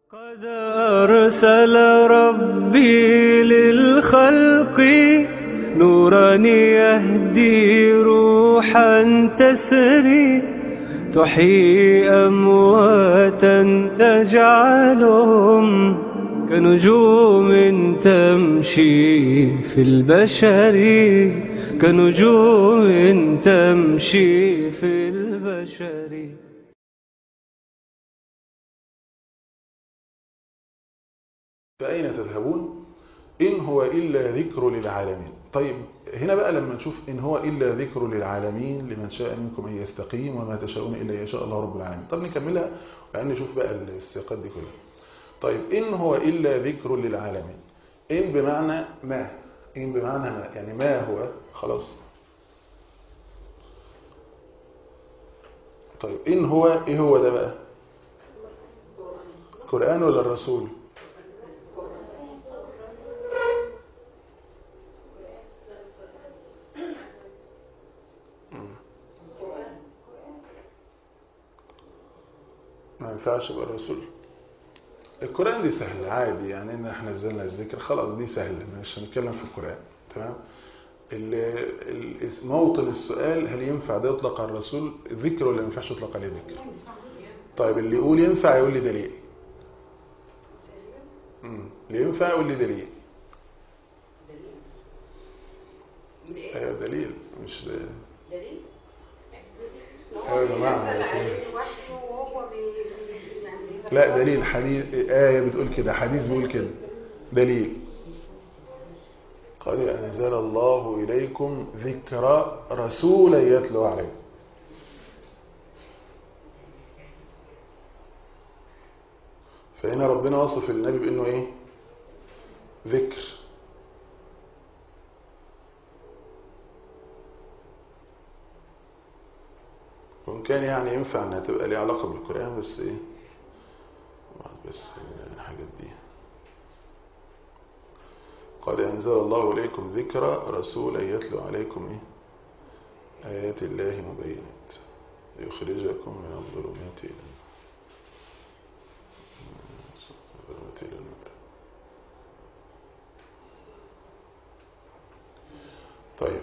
قد أرسل ربي للخلق نورا يهدي روحا تسري تحيي أمواتا تجعلهم كنجوم تمشي في البشر كنجوم تمشي في البشر فأين تذهبون إن هو إلا ذكر للعالمين طيب هنا بقى لما نشوف إن هو إلا ذكر للعالمين لمن شاء منكم أن يستقيم وما تشاءون إلا يشاء الله رب العالمين طب نكملها وبعدين نشوف بقى السياقات دي كلها طيب إن هو إلا ذكر للعالمين إن بمعنى ما إن بمعنى ما يعني ما هو خلاص طيب إن هو إيه هو ده بقى القرآن ولا الرسول ما ينفعش يبقى الرسول القرآن دي سهل عادي يعني ان احنا نزلنا الذكر خلاص دي سهلة مش هنتكلم في القرآن تمام ال- ال- موطن السؤال هل ينفع ده يطلق على الرسول ذكر ولا ما ينفعش يطلق عليه ذكر طيب اللي يقول ينفع يقول لي دليل امم اللي ينفع يقول لي دليل ايوه دليل مش ده. دليل أيوة يا جماعة. نزل عليه الوحي وهو بي بي- يعني لا دليل حديث آية بتقول كده حديث بيقول كده دليل قد أنزل الله إليكم ذكرى رسولا يتلو عليكم فهنا ربنا وصف النبي بأنه إيه ذكر وإن كان يعني ينفع أنها تبقى ليها علاقة بالقرآن بس إيه بس الحاجات دي قد أنزل الله إليكم ذكرى رسولا يتلو عليكم إيه؟ آيات الله مبينات يخرجكم من الظلمات إلى الظلمات إلى النور طيب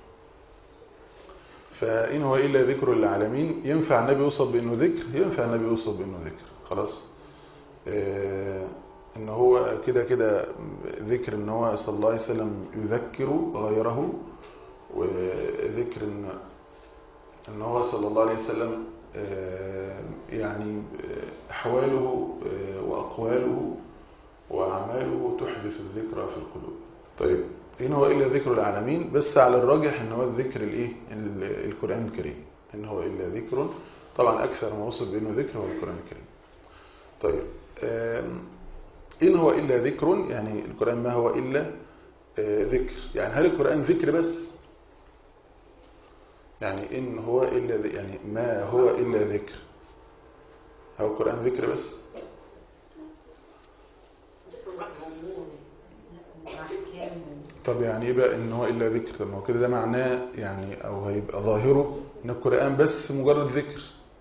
فإن هو إلا ذكر للعالمين ينفع النبي يوصف بأنه ذكر ينفع النبي يوصف بأنه ذكر خلاص آه ان هو كده كده ذكر ان هو صلى الله عليه وسلم يذكر غيره وذكر ان ان هو صلى الله عليه وسلم آه يعني احواله آه واقواله واعماله تحدث الذكرى في القلوب طيب إن هو إلا ذكر العالمين بس على الراجح إن هو الذكر الإيه القرآن الكريم إن هو إلا ذكر طبعا أكثر ما وصف بأنه ذكر هو القرآن الكريم طيب إن هو إلا ذكر يعني القرآن ما هو إلا ذكر يعني هل القرآن ذكر بس يعني إن هو إلا يعني ما هو إلا ذكر هو القرآن ذكر بس طب يعني يبقى ان هو الا ذكر طب ما هو كده ده معناه يعني او هيبقى ظاهره ان القرآن بس مجرد ذكر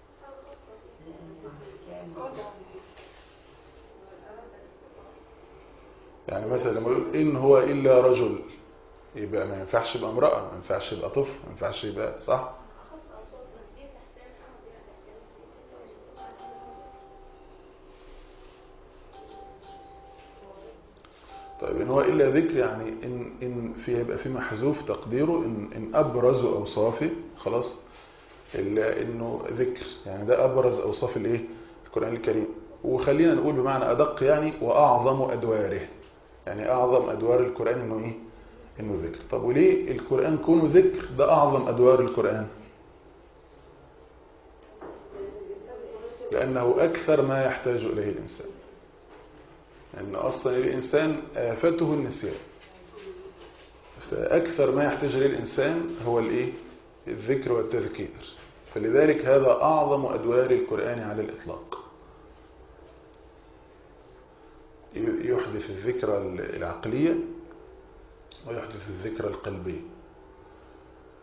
يعني مثلا لما يقول ان هو الا رجل يبقى ما ينفعش يبقى امرأة ما ينفعش يبقى طفل ما ينفعش يبقى صح طيب ان هو الا ذكر يعني ان ان في يبقى في محذوف تقديره ان ان ابرز اوصافه خلاص الا انه ذكر يعني ده ابرز اوصاف الايه القران الكريم وخلينا نقول بمعنى ادق يعني واعظم ادواره يعني اعظم ادوار القران انه ايه انه ذكر طب وليه القران كونه ذكر ده اعظم ادوار القران لانه اكثر ما يحتاج اليه الانسان لأن أصلا الإنسان آفته النسيان فأكثر ما يحتاج إليه الإنسان هو الإيه؟ الذكر والتذكير فلذلك هذا أعظم أدوار القرآن على الإطلاق يحدث الذكرى العقلية ويحدث الذكرى القلبية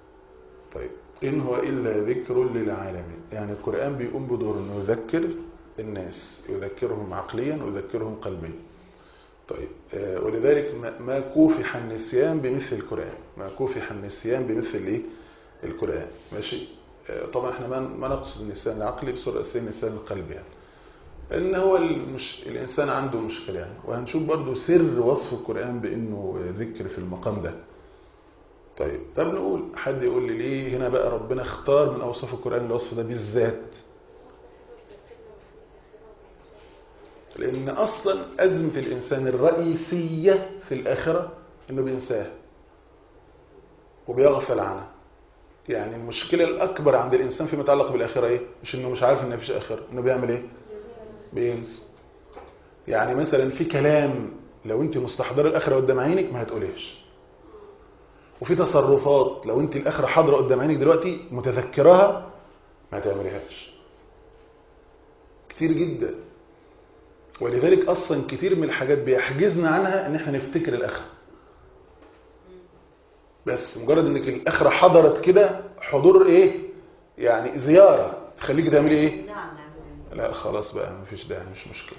طيب إن هو إلا ذكر للعالمين يعني القرآن بيقوم بدور أنه يذكر الناس يذكرهم عقليا ويذكرهم قلبيا طيب آه، ولذلك ما- ما كوفح النسيان بمثل القرآن ما كوفح النسيان بمثل ايه القرآن ماشي آه، طبعا احنا ما ما نقصد النسيان العقلي بصورة أساسية النسيان القلبي يعني ان هو المش... الانسان عنده مشكله يعني وهنشوف برضو سر وصف القران بانه ذكر في المقام ده طيب طب نقول حد يقول لي ليه هنا بقى ربنا اختار من اوصاف القران الوصف ده بالذات لان اصلا ازمه الانسان الرئيسيه في الاخره انه بينساها وبيغفل عنها يعني المشكله الاكبر عند الانسان فيما يتعلق بالاخره ايه مش انه مش عارف ان مفيش اخره انه بيعمل ايه بينسى يعني مثلا في كلام لو انت مستحضره الاخره قدام عينك ما هتقوليش وفي تصرفات لو انت الاخره حاضره قدام عينك دلوقتي متذكراها ما تعمليهاش كتير جدا ولذلك اصلا كتير من الحاجات بيحجزنا عنها ان احنا نفتكر الاخره بس مجرد انك الاخره حضرت كده حضور ايه يعني زياره تخليك تعملي ايه نعم نعم لا خلاص بقى مفيش داعي مش مشكلة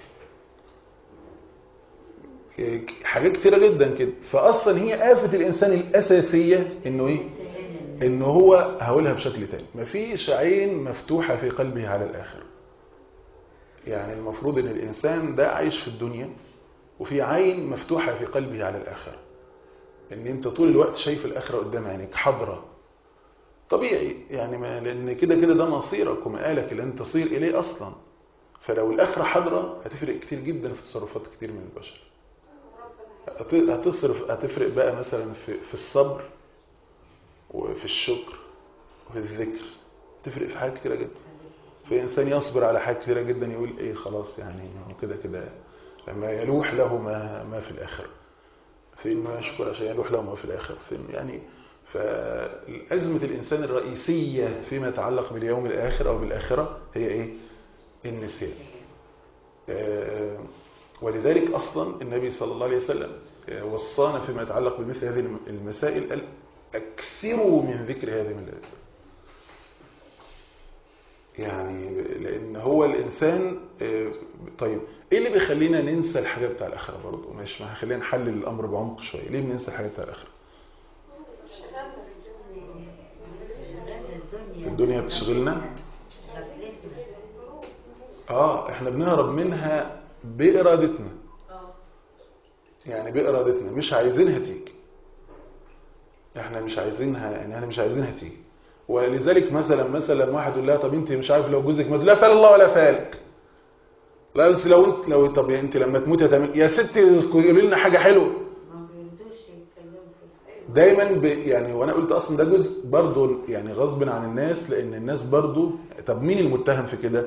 حاجات كتيرة جدا كده فأصلا هي آفة الإنسان الأساسية إنه إيه؟ إنه هو هقولها بشكل تاني مفيش عين مفتوحة في قلبه على الآخر يعني المفروض إن الإنسان ده عايش في الدنيا وفي عين مفتوحة في قلبه على الآخرة إن أنت طول الوقت شايف الآخرة قدام عينيك حاضرة طبيعي يعني ما لان كده كده ده مصيرك ومآلك اللي انت تصير اليه اصلا فلو الاخره حاضره هتفرق كتير جدا في تصرفات كتير من البشر هت- هتصرف هتفرق بقى مثلا في في الصبر وفي الشكر وفي الذكر تفرق في حاجات كتيره جدا في انسان يصبر على حاجات كتيره جدا يقول ايه خلاص يعني هو كده كده لما يلوح له ما ما في الاخره في انه يشكر عشان يلوح له ما في الاخر في إنه يعني فأزمة الإنسان الرئيسية فيما يتعلق باليوم الآخر أو بالآخرة هي إيه؟ النسيان آه، ولذلك أصلا النبي صلى الله عليه وسلم آه، وصانا فيما يتعلق بمثل هذه الم- المسائل قال أكثروا من ذكر هذه الملائكة يعني لأن هو الإنسان آه، طيب إيه اللي بيخلينا ننسى الحاجة بتاع الآخرة برضه مش ما خلينا نحلل الأمر بعمق شوية ليه بننسى الحاجة بتاع الآخرة الدنيا بتشغلنا اه احنا بنهرب منها بإرادتنا يعني بإرادتنا مش عايزينها تيجي احنا مش عايزينها يعني احنا مش عايزينها تيجي ولذلك مثلا مثلا واحد يقول لها طب انت مش عارف لو جوزك مات لا فعل الله ولا فالك لا بس لو انت لو طب انت لما تموتي هتعمل يا ستي قولي لنا حاجه حلوه ما بيردوش يتكلموا في دايما ب... يعني وانا قلت اصلا ده جزء برضه يعني غصب عن الناس لان الناس برضه طب مين المتهم في كده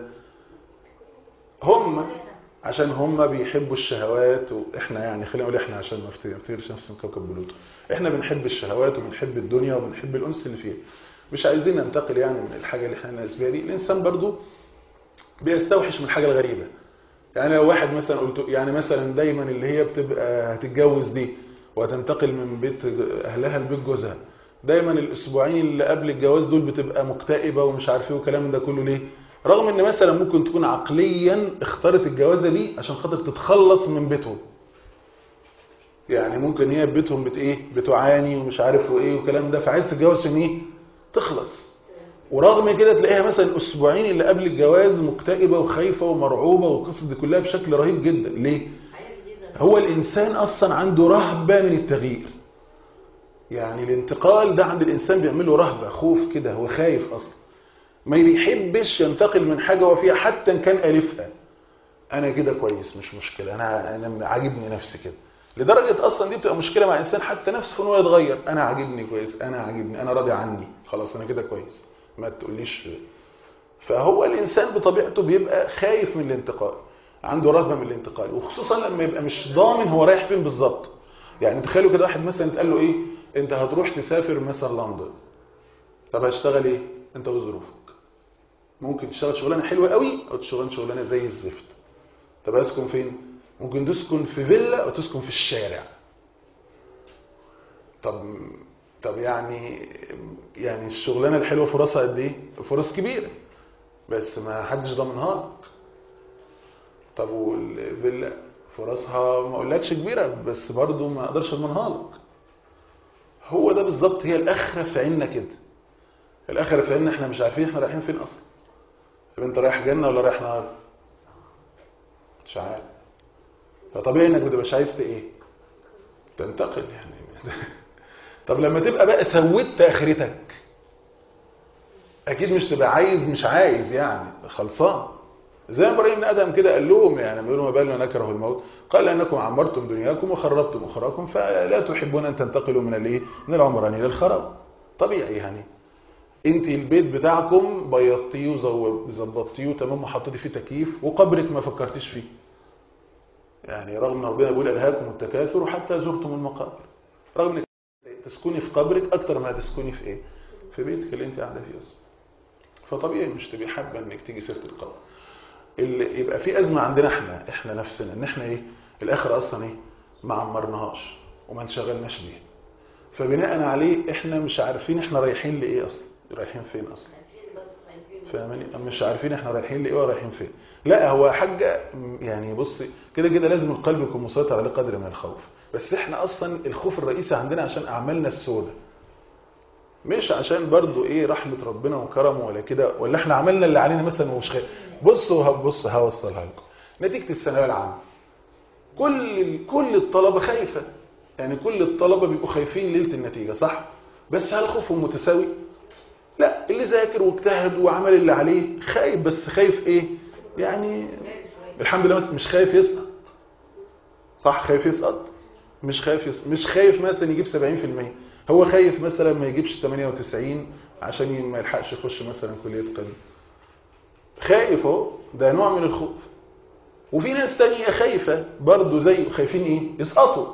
هم عشان هم بيحبوا الشهوات واحنا يعني خلينا نقول احنا عشان ما نفتكرش نفس من كوكب بلوتو احنا بنحب الشهوات وبنحب الدنيا وبنحب الانس اللي فيها مش عايزين ننتقل يعني من الحاجه اللي احنا ناس بيها دي الانسان برضه بيستوحش من الحاجه الغريبه يعني لو واحد مثلا قلت يعني مثلا دايما اللي هي بتبقى هتتجوز دي وهتنتقل من بيت اهلها لبيت جوزها دايما الاسبوعين اللي قبل الجواز دول بتبقى مكتئبه ومش عارف ايه والكلام ده كله ليه رغم ان مثلا ممكن تكون عقليا اختارت الجوازه دي عشان خاطر تتخلص من بيتهم يعني ممكن هي بيتهم بت ايه بتعاني ومش عارف وايه والكلام ده فعايز تتجوز عشان ايه تخلص ورغم كده تلاقيها مثلا الاسبوعين اللي قبل الجواز مكتئبه وخايفه ومرعوبه والقصه دي كلها بشكل رهيب جدا ليه هو الانسان اصلا عنده رهبه من التغيير يعني الانتقال ده عند الانسان بيعمل له رهبه خوف كده هو خايف اصلا ما بيحبش ينتقل من حاجه هو فيها حتى ان كان الفها انا كده كويس مش مشكله انا انا عاجبني نفسي كده لدرجه اصلا دي بتبقى مشكله مع انسان حتى نفسه ان هو يتغير انا عاجبني كويس انا عاجبني انا راضي عني خلاص انا كده كويس ما تقوليش فهو الانسان بطبيعته بيبقى خايف من الانتقال عنده رهبه من الانتقال وخصوصا لما يبقى مش ضامن هو رايح فين بالظبط يعني تخيلوا كده واحد مثلا اتقال له ايه انت هتروح تسافر مثلا لندن طب هتشتغل ايه انت وظروفك ممكن تشتغل شغلانه حلوه قوي او تشتغل شغلانه زي الزفت طب هتسكن فين ممكن تسكن في فيلا او تسكن في الشارع طب طب يعني يعني الشغلانه الحلوه فرصها قد ايه فرص كبيره بس ما حدش ضامنها لك طب والفيلا فرصها ما اقولكش كبيره بس برضو ما اقدرش اضمنها لك هو ده بالظبط هي الاخره في عيننا كده الاخره في عيننا احنا مش عارفين احنا رايحين فين اصلا طب انت رايح جنه ولا رايح نار مش عارف فطبيعي انك ما تبقاش عايز ايه تنتقل يعني طب لما تبقى بقى سويت اخرتك اكيد مش تبقى عايز مش عايز يعني خلصان زي ما ابراهيم بن ادم كده قال لهم يعني بيقولوا ما بالنا نكره الموت قال انكم عمرتم دنياكم وخربتم اخراكم فلا تحبون ان تنتقلوا من الايه من العمران الى الخراب طبيعي يعني انت البيت بتاعكم بيضتيه وظبطتيه تمام وحطيتي فيه تكييف وقبرك ما فكرتيش فيه يعني رغم ان ربنا بيقول الهاكم التكاثر حتى زرتم المقابر رغم انك تسكني في قبرك اكتر ما تسكني في ايه في بيتك اللي انت قاعده فيه اصلا فطبيعي مش تبقي حابه انك تيجي سيره القبر اللي يبقى في ازمه عندنا احنا احنا نفسنا ان احنا ايه الاخره اصلا ايه ما عمرناهاش وما انشغلناش بيها فبناء عليه احنا مش عارفين احنا رايحين لايه اصلا رايحين فين اصلا فاهماني مش عارفين احنا رايحين لايه ورايحين فين لا هو حاجه يعني بصي كده كده لازم القلب يكون مسيطر عليه قدر من الخوف بس احنا اصلا الخوف الرئيسي عندنا عشان اعمالنا السوداء مش عشان برضو ايه رحمة ربنا وكرمه ولا كده ولا احنا عملنا اللي علينا مثلا ومش خايف بصوا بص هوصلها لكم نتيجة الثانوية العامة كل كل الطلبة خايفة يعني كل الطلبة بيبقوا خايفين ليلة النتيجة صح بس هل خوفهم متساوي لا اللي ذاكر واجتهد وعمل اللي عليه خايف بس خايف ايه يعني الحمد لله مش خايف يسقط صح خايف يسقط مش خايف يسقط. مش خايف مثلا يجيب 70% هو خايف مثلا ما يجيبش 98 عشان ما يلحقش يخش مثلا كلية قمة خايف اهو ده نوع من الخوف وفي ناس تانية خايفة برضه زي خايفين ايه يسقطوا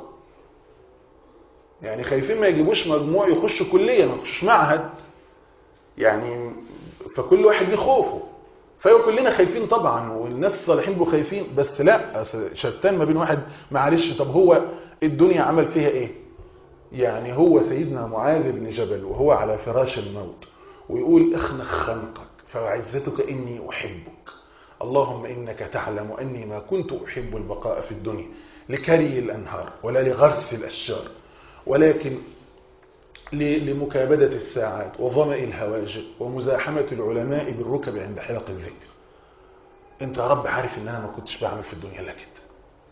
يعني خايفين ما يجيبوش مجموع يخشوا كلية ما يخشوش معهد يعني فكل واحد ليه خوفه فهو كلنا خايفين طبعا والناس الصالحين بيبقوا خايفين بس لا شتان ما بين واحد معلش طب هو الدنيا عمل فيها ايه يعني هو سيدنا معاذ بن جبل وهو على فراش الموت ويقول اخنق خنقك فوعزتك اني احبك اللهم انك تعلم اني ما كنت احب البقاء في الدنيا لكري الانهار ولا لغرس الاشجار ولكن لمكابدة الساعات وظمأ الهواجر ومزاحمة العلماء بالركب عند حلق الذكر انت يا رب عارف ان انا ما كنتش بعمل في الدنيا الا كده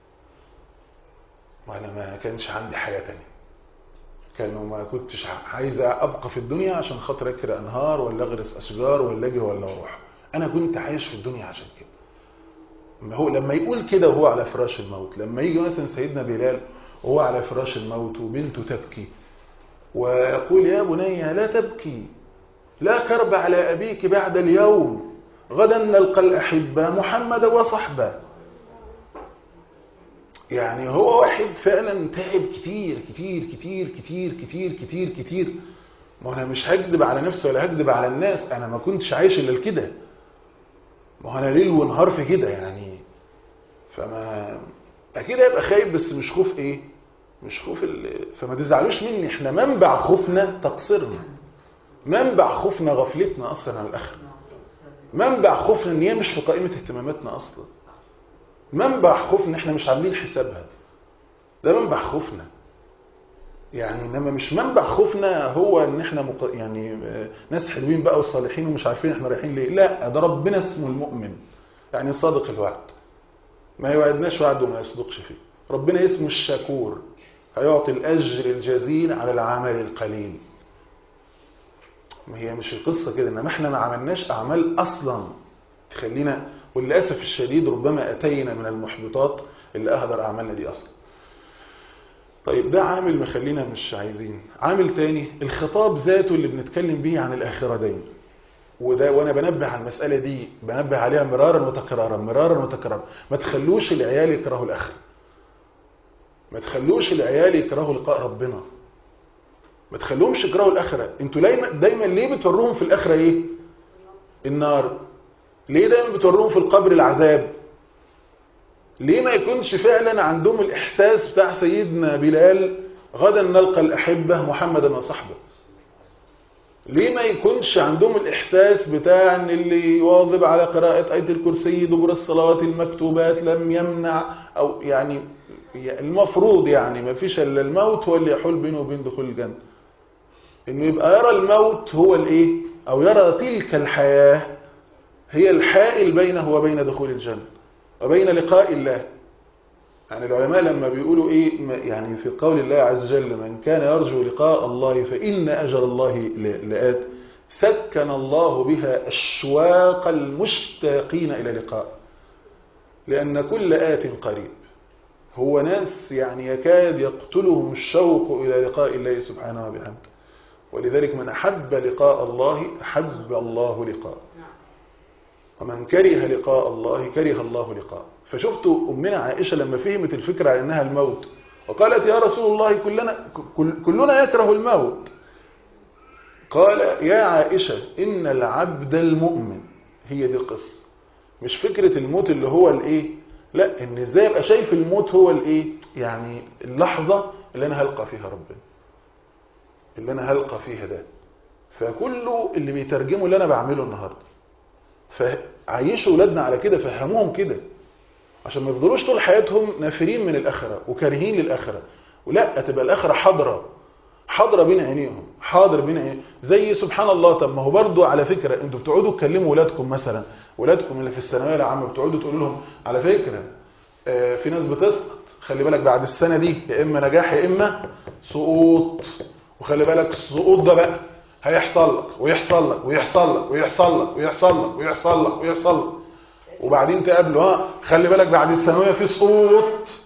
وانا ما كانش عندي حياة تانية كانوا ما كنتش عايز ابقى في الدنيا عشان خاطر اكر انهار ولا اغرس اشجار ولا اجري ولا اروح انا كنت عايش في الدنيا عشان كده هو لما يقول كده وهو على فراش الموت لما يجي مثلا سيدنا بلال وهو على فراش الموت وبنته تبكي ويقول يا بني لا تبكي لا كرب على أبيك بعد اليوم غدا نلقى الأحبة محمد وصحبه يعني هو واحد فعلا تعب كتير كتير كتير كتير كتير كتير كتير ما انا مش هكذب على نفسي ولا هكذب على الناس انا ما كنتش عايش الا كده ما انا ليل ونهار في كده يعني فما اكيد هيبقى خايف بس مش خوف ايه مش خوف ال... فما تزعلوش مني احنا منبع خوفنا تقصيرنا منبع خوفنا غفلتنا اصلا عن الاخر منبع خوفنا ان هي مش في قائمه اهتماماتنا اصلا منبع خوفنا احنا مش عاملين حسابها ده منبع خوفنا يعني انما مش منبع خوفنا هو ان احنا مق... يعني ناس حلوين بقى وصالحين ومش عارفين احنا رايحين ليه لا ده ربنا اسمه المؤمن يعني صادق الوعد ما يوعدناش وعد وما يصدقش فيه ربنا اسمه الشكور هيعطي الأجر الجزيل على العمل القليل ما هي مش القصة كده إنما احنا ما عملناش أعمال أصلا تخلينا وللأسف الشديد ربما أتينا من المحبطات اللي أهدر أعمالنا دي أصلا طيب ده عامل مخلينا مش عايزين عامل تاني الخطاب ذاته اللي بنتكلم بيه عن الآخرة دايما وده وانا بنبه على المسألة دي بنبه عليها مرارا وتكرارا مرارا وتكرارا ما تخلوش العيال يكرهوا الآخرة ما تخلوش العيال يكرهوا لقاء ربنا ما تخلوهمش يكرهوا الاخره انتوا دايما دايما ليه بتوروهم في الاخره ايه النار ليه دايما بتوروهم في القبر العذاب ليه ما يكونش فعلا عندهم الاحساس بتاع سيدنا بلال غدا نلقى الاحبه محمدا وصحبه ليه ما يكونش عندهم الإحساس بتاع ان اللي يواظب على قراءة آية الكرسي دبر الصلوات المكتوبات لم يمنع أو يعني المفروض يعني ما فيش إلا الموت هو اللي يحول بينه وبين دخول الجنة انه يبقى يرى الموت هو الايه او يرى تلك الحياة هي الحائل بينه وبين دخول الجنة وبين لقاء الله يعني العلماء لما بيقولوا ايه ما- يعني في قول الله عز وجل من كان يرجو لقاء الله فإن أجل الله ل- لآت سكن الله بها أشواق المشتاقين إلى لقاء لأن كل آت قريب هو ناس يعني يكاد يقتلهم الشوق إلى لقاء الله سبحانه وبحمده ولذلك من أحب لقاء الله أحب الله لقاء ومن كره لقاء الله كره الله لقاء فشفتوا أمنا عائشة لما فهمت الفكرة على أنها الموت وقالت يا رسول الله كلنا, كل كلنا يكره الموت قال يا عائشة إن العبد المؤمن هي دي القصة مش فكرة الموت اللي هو الايه لا ان ازاي ابقى شايف الموت هو الايه يعني اللحظة اللي انا هلقى فيها ربنا اللي انا هلقى فيها ده فكله اللي بيترجموا اللي انا بعمله النهاردة فعيشوا ولادنا على كده فهموهم كده عشان ما يفضلوش طول حياتهم نافرين من الاخرة وكارهين للاخرة ولا تبقى الاخرة حاضرة حاضرة بين عينيهم حاضر بين عينيهم زي سبحان الله طب ما هو برضو على فكرة انتوا بتقعدوا تكلموا ولادكم مثلا ولادكم اللي في الثانويه العامه بتقعدوا تقولوا لهم على فكرة آه، في ناس بتسقط خلي بالك بعد السنة دي يا اما نجاح يا اما سقوط وخلي بالك السقوط ده بقى هيحصل لك ويحصل لك ويحصل لك ويحصل لك ويحصل لك ويحصل لك ويحصل لك وبعدين تقابله ها خلي بالك بعد الثانويه في سقوط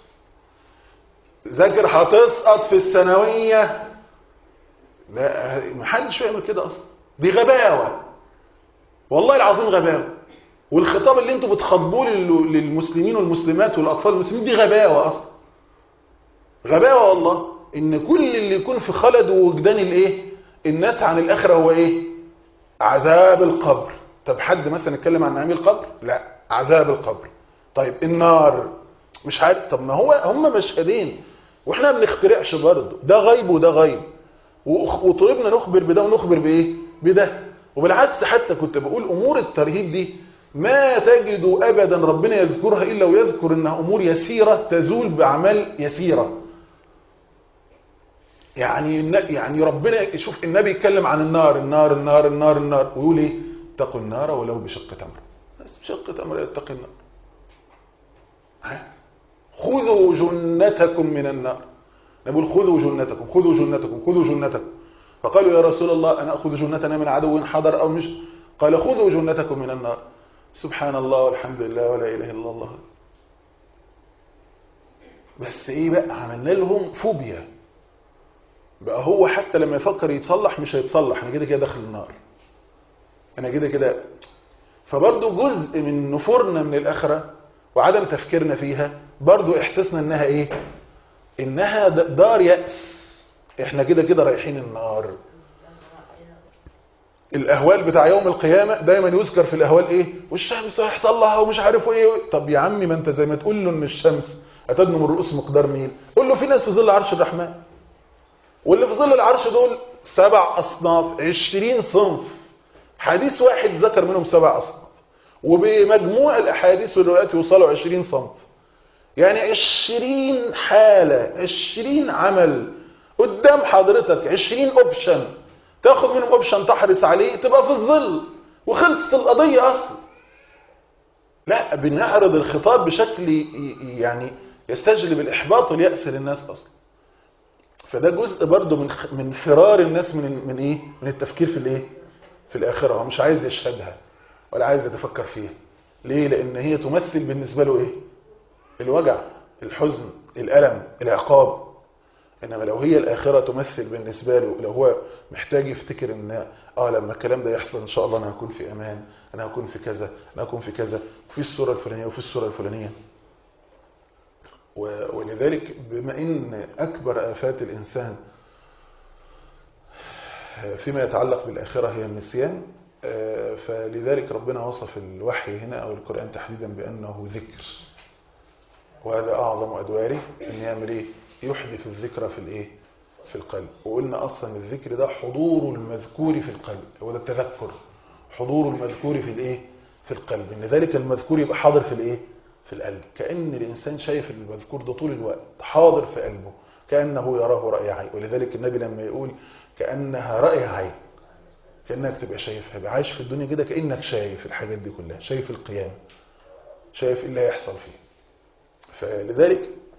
ذاكر هتسقط في الثانويه لا محدش يعمل كده اصلا دي غباوه والله العظيم غباوه والخطاب اللي انتوا بتخاطبوه لل- للمسلمين والمسلمات والاطفال المسلمين دي غباوه اصلا غباوه والله ان كل اللي يكون في خلد ووجدان الايه الناس عن الاخره هو ايه عذاب القبر طب حد مثلا يتكلم عن نعيم القبر لا عذاب القبر طيب النار مش عارف طب ما هو هم مشهدين واحنا ما بنخترعش برضه ده غيب وده غيب وأخ- وطلبنا نخبر بده ونخبر بايه بده وبالعكس حتى كنت بقول امور الترهيب دي ما تجد ابدا ربنا يذكرها الا ويذكر انها امور يسيره تزول باعمال يسيره يعني الن- يعني ربنا شوف النبي يتكلم عن النار النار النار النار النار ويقول ايه اتقوا النار ولو بشق تمر بس بشق تمر يتقي النار ها؟ خذوا جنتكم من النار نقول خذوا جنتكم خذوا جنتكم خذوا جنتكم فقالوا يا رسول الله أنا أخذ جنتنا من عدو حضر أو مش قال خذوا جنتكم من النار سبحان الله والحمد لله ولا إله إلا الله بس إيه بقى عملنا لهم فوبيا بقى هو حتى لما يفكر يتصلح مش هيتصلح أنا كده كده داخل النار أنا كده كده فبرضه جزء من نفورنا من الآخرة وعدم تفكيرنا فيها برضه إحساسنا إنها إيه إنها د- دار يأس إحنا كده كده رايحين النار الأهوال بتاع يوم القيامة دايما يذكر في الأهوال إيه والشمس هيحصل لها ومش عارف إيه طب يا عمي ما أنت زي ما تقول له إن الشمس أتدنى من رؤوس مقدار مين قول له في ناس في ظل عرش الرحمن واللي في ظل العرش دول سبع أصناف عشرين صنف حديث واحد ذكر منهم سبع أصناف وبمجموع الأحاديث والروايات يوصلوا عشرين صنف يعني عشرين حالة عشرين عمل قدام حضرتك عشرين اوبشن تاخد منهم اوبشن تحرص عليه تبقى في الظل وخلصت القضية اصلا لا بنعرض الخطاب بشكل ي- ي- يعني يستجلب الاحباط واليأس للناس اصلا فده جزء برضو من خ- من فرار الناس من من ايه من التفكير في الايه في الاخره هو مش عايز يشهدها ولا عايز يتفكر فيها ليه لان هي تمثل بالنسبه له ايه الوجع الحزن الألم العقاب إنما لو هي الآخرة تمثل بالنسبة له لو هو محتاج يفتكر إن آه لما الكلام ده يحصل إن شاء الله أنا هكون في أمان أنا هكون في كذا أنا هكون في كذا وفي الصورة الفلانية وفي الصورة الفلانية و- ولذلك بما إن أكبر آفات الإنسان فيما يتعلق بالآخرة هي النسيان آه، فلذلك ربنا وصف الوحي هنا أو القرآن تحديدا بأنه ذكر وهذا أعظم أدواره أن يعمل إيه يحدث الذكرى في الإيه في القلب وقلنا اصلا الذكر ده حضور المذكور في القلب هو ده التذكر حضور المذكور في الايه في القلب ان ذلك المذكور يبقى حاضر في الايه في القلب كأن الإنسان شايف المذكور ده طول الوقت حاضر في قلبه كأنه يراه رأي عين ولذلك النبي لما يقول كأنها رأي عين كأنك تبقى شايفها يبقى عايش في الدنيا كده كأنك شايف الحاجات دي كلها شايف القيام شايف ايه اللي هيحصل فيه فلذلك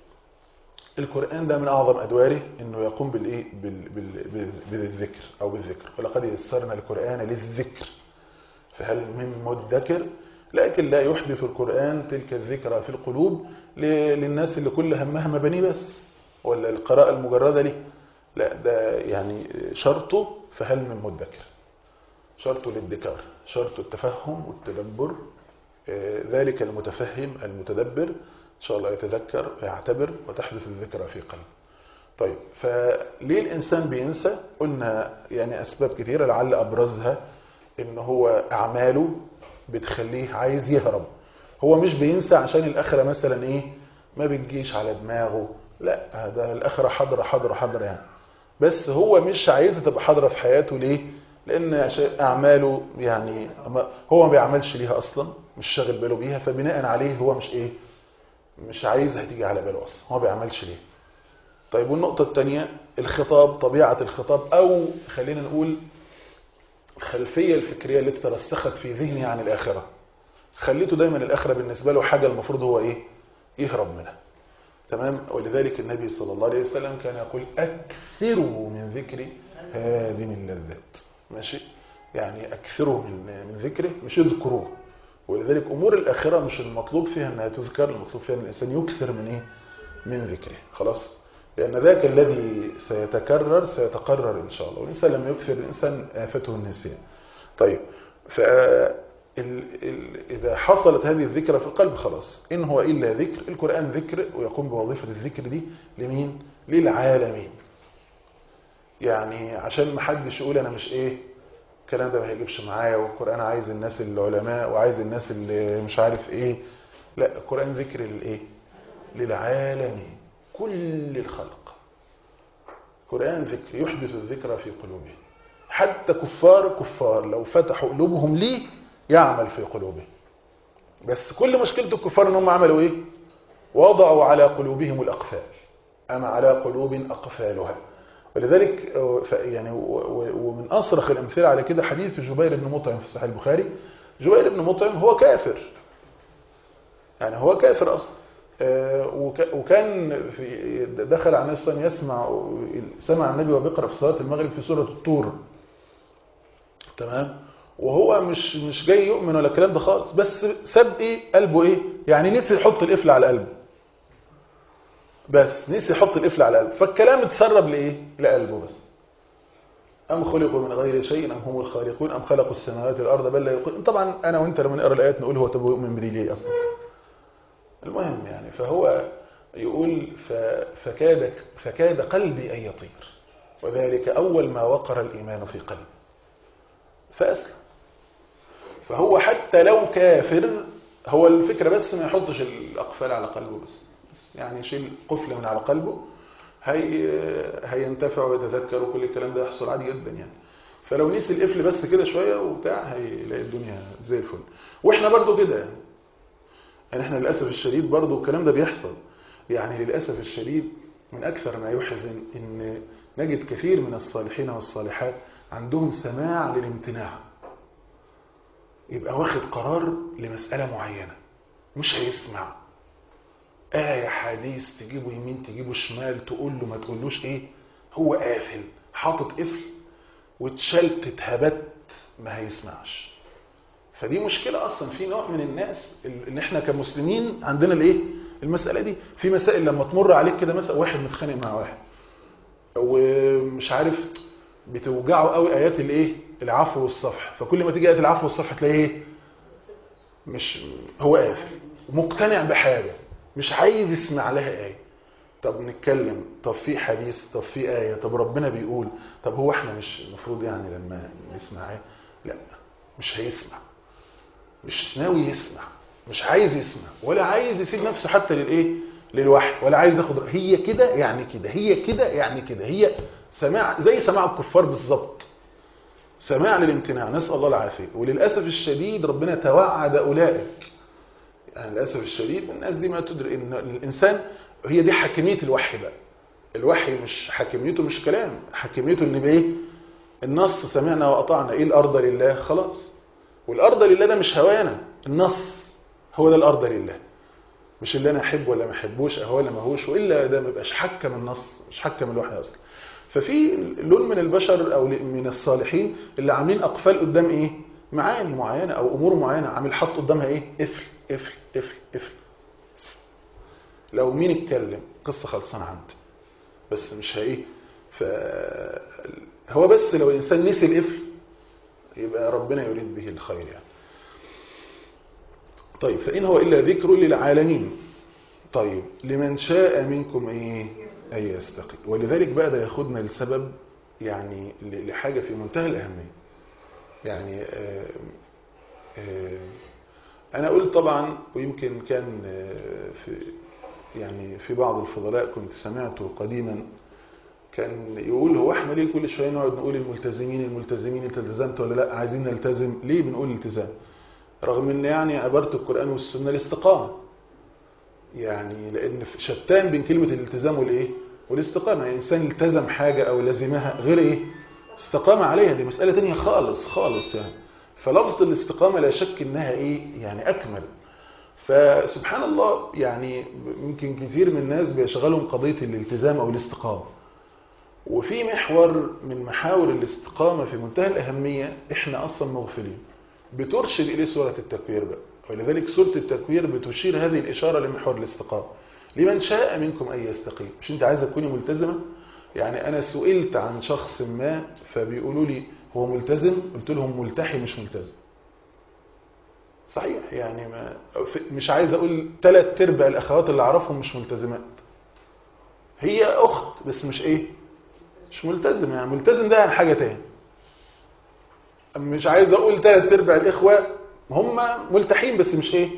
القرآن ده من أعظم أدواره أنه يقوم بالإيه بال بال بال بالذكر أو بالذكر ولقد يسرنا القرآن للذكر فهل من مدكر لكن لا يحدث القرآن تلك الذكرى في القلوب للناس اللي كل همها مباني بس ولا القراءة المجردة ليه لا ده يعني شرطه فهل من مدكر شرطه الادكار شرطه التفهم والتدبر ذلك المتفهم المتدبر إن شاء الله يتذكر ويعتبر وتحدث الذكرى في قلبه طيب فليه الإنسان بينسى قلنا يعني أسباب كثيرة لعل أبرزها إن هو أعماله بتخليه عايز يهرب هو مش بينسى عشان الآخرة مثلا إيه ما بتجيش على دماغه لا ده الآخرة حاضرة حاضرة حاضرة يعني بس هو مش عايزها تبقى حاضرة في حياته ليه لأن أعماله يعني هو ما بيعملش ليها أصلا مش شاغل باله بيها فبناء عليه هو مش إيه مش عايزها تيجي على باله أصلا هو ما بيعملش ليه طيب والنقطة الثانية الخطاب طبيعة الخطاب أو خلينا نقول الخلفية الفكرية اللي ترسخت في ذهني عن الآخرة خليته دايما الآخرة بالنسبة له حاجة المفروض هو إيه يهرب منها تمام ولذلك النبي صلى الله عليه وسلم كان يقول أكثروا من ذكر هذه اللذات ماشي يعني أكثروا من من ذكره مش اذكروه ولذلك أمور الآخرة مش المطلوب فيها أنها تذكر المطلوب فيها أن الإنسان يكثر من إيه من ذكره خلاص لأن ذاك الذي سيتكرر سيتقرر إن شاء الله والإنسان لما يكثر الإنسان آفته النسيان طيب ف إذا حصلت هذه الذكرى في القلب خلاص إن هو إلا ذكر القرآن ذكر ويقوم بوظيفة الذكر دي لمين للعالمين يعني عشان ما حدش يقول أنا مش إيه الكلام ده ما هيجيبش معايا والقرآن عايز الناس العلماء وعايز الناس اللي مش عارف إيه لا القرآن ذكر للإيه للعالمين كل الخلق قرآن ذكر يحدث الذكرى في قلوبهم حتى كفار كفار لو فتحوا قلوبهم ليه يعمل في قلوبهم بس كل مشكلة الكفار انهم عملوا ايه وضعوا على قلوبهم الأقفال أما على قلوب أقفالها ولذلك يعني ومن أصرخ الأمثلة على كده حديث جبير بن مطعم في صحيح البخاري جبير بن مطعم هو كافر يعني هو كافر أصلا وكان في دخل على النبي يسمع سمع النبي وبيقرأ في صلاة المغرب في سورة الطور تمام وهو مش مش جاي يؤمن ولا الكلام ده خالص بس ساب ايه قلبه ايه يعني نسي يحط القفل على قلبه بس نسي يحط القفل على قلبه فالكلام اتسرب لايه لقلبه بس أم خلقوا من غير شيء أم هم الخالقون أم خلقوا السماوات والأرض بل لا يقول طبعا أنا وأنت لما نقرأ الآيات نقول هو طب يؤمن بدي ليه أصلا المهم يعني فهو يقول فكاد, فكاد قلبي أن يطير وذلك أول ما وقر الإيمان في قلبي فأسلم فهو حتى لو كافر هو الفكرة بس ما يحطش الأقفال على قلبه بس, بس يعني يشيل قفل من على قلبه هي هينتفع ويتذكر وكل الكلام ده يحصل عادي جدا يعني فلو نسي القفل بس كده شوية وبتاع هيلاقي الدنيا زي الفل واحنا برضو كده يعني احنا للأسف الشديد برضو الكلام ده بيحصل يعني للأسف الشديد من أكثر ما يحزن ان نجد كثير من الصالحين والصالحات عندهم سماع للامتناع يبقى واخد قرار لمسألة معينة مش هيسمع آية حديث تجيبه يمين تجيبه شمال تقول له ما تقولوش ايه هو قافل حاطط قفل واتشلتت هبت ما هيسمعش فدي مشكلة أصلا في نوع من الناس ان احنا كمسلمين عندنا الايه المسألة دي في مسائل لما تمر عليك كده مثلا واحد متخانق مع واحد ومش عارف بتوجعه قوي آيات الايه العفو والصفح فكل ما تيجي آيات العفو والصفح تلاقيه ايه مش هو قافل مقتنع بحاجة مش عايز يسمع لها آية طب نتكلم طب في حديث طب في آية طب ربنا بيقول طب هو احنا مش المفروض يعني لما نسمع آية لا مش هيسمع مش ناوي يسمع مش عايز يسمع ولا عايز يسيب نفسه حتى للايه للوحي ولا عايز اخد رأي. هي كده يعني كده هي كده يعني كده هي سماع زي سماع الكفار بالظبط سماع للامتناع نسأل الله العافية وللأسف الشديد ربنا توعد أولئك يعني للأسف الشديد الناس دي ما تدري إن الإنسان هي دي حاكمية الوحي بقى الوحي مش حاكميته مش كلام حاكميته إن بإيه النص سمعنا وأطعنا إيه الأرض لله خلاص والأرض لله ده مش هوانا النص هو ده الأرض لله مش اللي أنا أحب ولا ما أحبوش أهو ولا ما هوش وإلا ده ما يبقاش حكم النص مش حكم الوحي أصلا ففي لون من البشر او من الصالحين اللي عاملين اقفال قدام ايه معاني معينه او امور معينه عامل حط قدامها ايه قفل قفل قفل قفل لو مين اتكلم قصه خلصانه عندي بس مش هايه ف هو بس لو الانسان نسي القفل يبقى ربنا يريد به الخير يعني طيب فان هو الا ذكر للعالمين طيب لمن شاء منكم ايه أي يستقيم ولذلك بقى ده ياخدنا لسبب يعني لحاجة في منتهى الأهمية يعني آآ آآ أنا قلت طبعا ويمكن كان في يعني في بعض الفضلاء كنت سمعته قديما كان يقول هو احنا ليه كل شوية نقعد نقول الملتزمين الملتزمين انت التزمت ولا لا عايزين نلتزم ليه بنقول التزام رغم ان يعني عبارة القرآن والسنة الاستقامة يعني لان شتان بين كلمة الالتزام والايه والاستقامة يعني انسان التزم حاجة او لزمها غير ايه استقام عليها دي مسألة تانية خالص خالص يعني فلفظ الاستقامة لا شك انها ايه يعني اكمل فسبحان الله يعني يمكن كثير من الناس بيشغلهم قضية الالتزام او الاستقامة وفي محور من محاور الاستقامة في منتهى الأهمية احنا اصلا مغفلين بترشد اليه سورة التكوير بقى ولذلك سورة التكوير بتشير هذه الإشارة لمحور الاستقامة لمن شاء منكم أن يستقيم مش أنت عايزة تكوني ملتزمة يعني أنا سئلت عن شخص ما فبيقولوا لي هو ملتزم قلت لهم ملتحي مش ملتزم صحيح يعني ما مش عايز أقول ثلاث ارباع الأخوات اللي أعرفهم مش ملتزمات هي أخت بس مش إيه مش ملتزمة يعني ملتزم ده حاجة تاني مش عايز أقول ثلاث ارباع الإخوة هم ملتحين بس مش ايه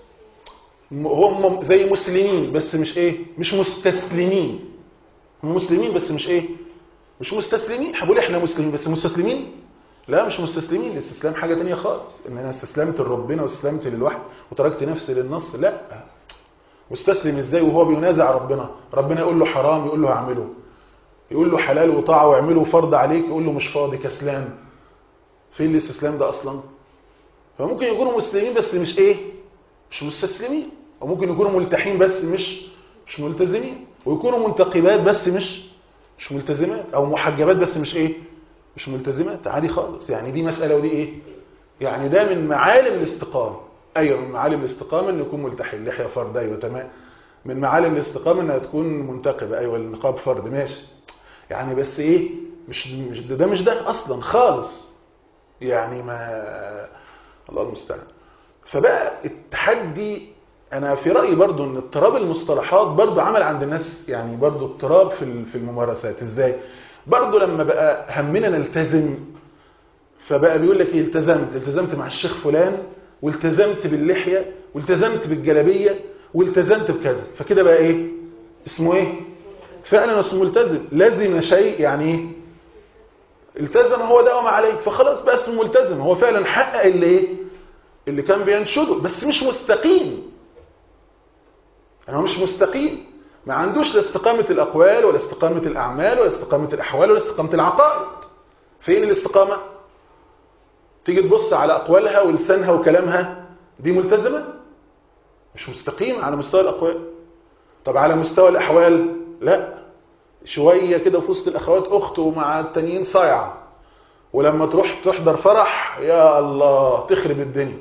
هم زي مسلمين بس مش ايه مش مستسلمين هم مسلمين بس مش ايه مش مستسلمين هقول احنا مسلمين بس مستسلمين لا مش مستسلمين الاستسلام حاجة تانية خالص ان انا استسلمت لربنا واستسلمت للوحي وتركت نفسي للنص لا مستسلم ازاي وهو بينازع ربنا ربنا يقول له حرام يقول له هعمله يقول له حلال وطاعه واعمله فرض عليك يقول له مش فاضي كسلان فين الاستسلام ده اصلا فممكن يكونوا مسلمين بس مش ايه مش مستسلمين وممكن يكونوا ملتحين بس مش مش ملتزمين ويكونوا منتقبات بس مش مش ملتزمات او محجبات بس مش ايه مش ملتزمات عادي خالص يعني دي مسألة ودي ايه يعني ده من معالم الاستقامة ايوه من معالم الاستقامة انه يكون ملتحي اللحية فرض ايوه تمام من معالم الاستقامة انها تكون منتقبة ايوه النقاب فرض ماشي يعني بس ايه مش مش ده, ده مش ده اصلا خالص يعني ما الله المستعان فبقى التحدي انا في رايي برضو ان اضطراب المصطلحات برضو عمل عند الناس يعني برضو اضطراب في في الممارسات ازاي برضو لما بقى همنا نلتزم فبقى بيقول لك ايه التزمت التزمت مع الشيخ فلان والتزمت باللحيه والتزمت بالجلابيه والتزمت بكذا فكده بقى ايه اسمه ايه فعلا اسمه ملتزم لازم شيء يعني ايه التزم هو داوم عليه فخلاص بقى اسمه ملتزم هو فعلا حقق اللي ايه اللي كان بينشده بس مش مستقيم يعني هو مش مستقيم ما عندوش لا استقامة الأقوال ولا استقامة الأعمال ولا استقامة الأحوال ولا استقامة العقائد فين الاستقامة تيجي تبص على أقوالها ولسانها وكلامها دي ملتزمة مش مستقيم على مستوى الأقوال طب على مستوى الأحوال لا شوية كده في وسط الأخوات أخت ومع التانيين صايعة ولما تروح تحضر فرح يا الله تخرب الدنيا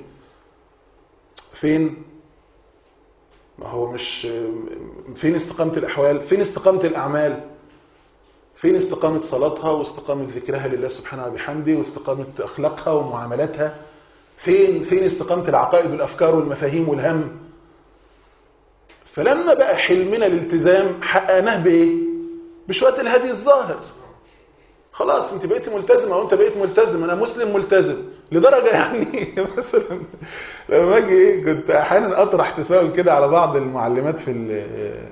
فين ما هو مش فين استقامة الأحوال فين استقامة الأعمال فين استقامة صلاتها واستقامة ذكرها لله سبحانه وبحمده واستقامة أخلاقها ومعاملاتها فين فين استقامة العقائد والأفكار والمفاهيم والهم فلما بقى حلمنا الالتزام حققناه بإيه بشوية الهدي الظاهر خلاص انت بقيت ملتزم او انت بقيت ملتزم انا مسلم ملتزم لدرجه يعني مثلا لما باجي ايه كنت احيانا اطرح تساؤل كده على بعض المعلمات في ال-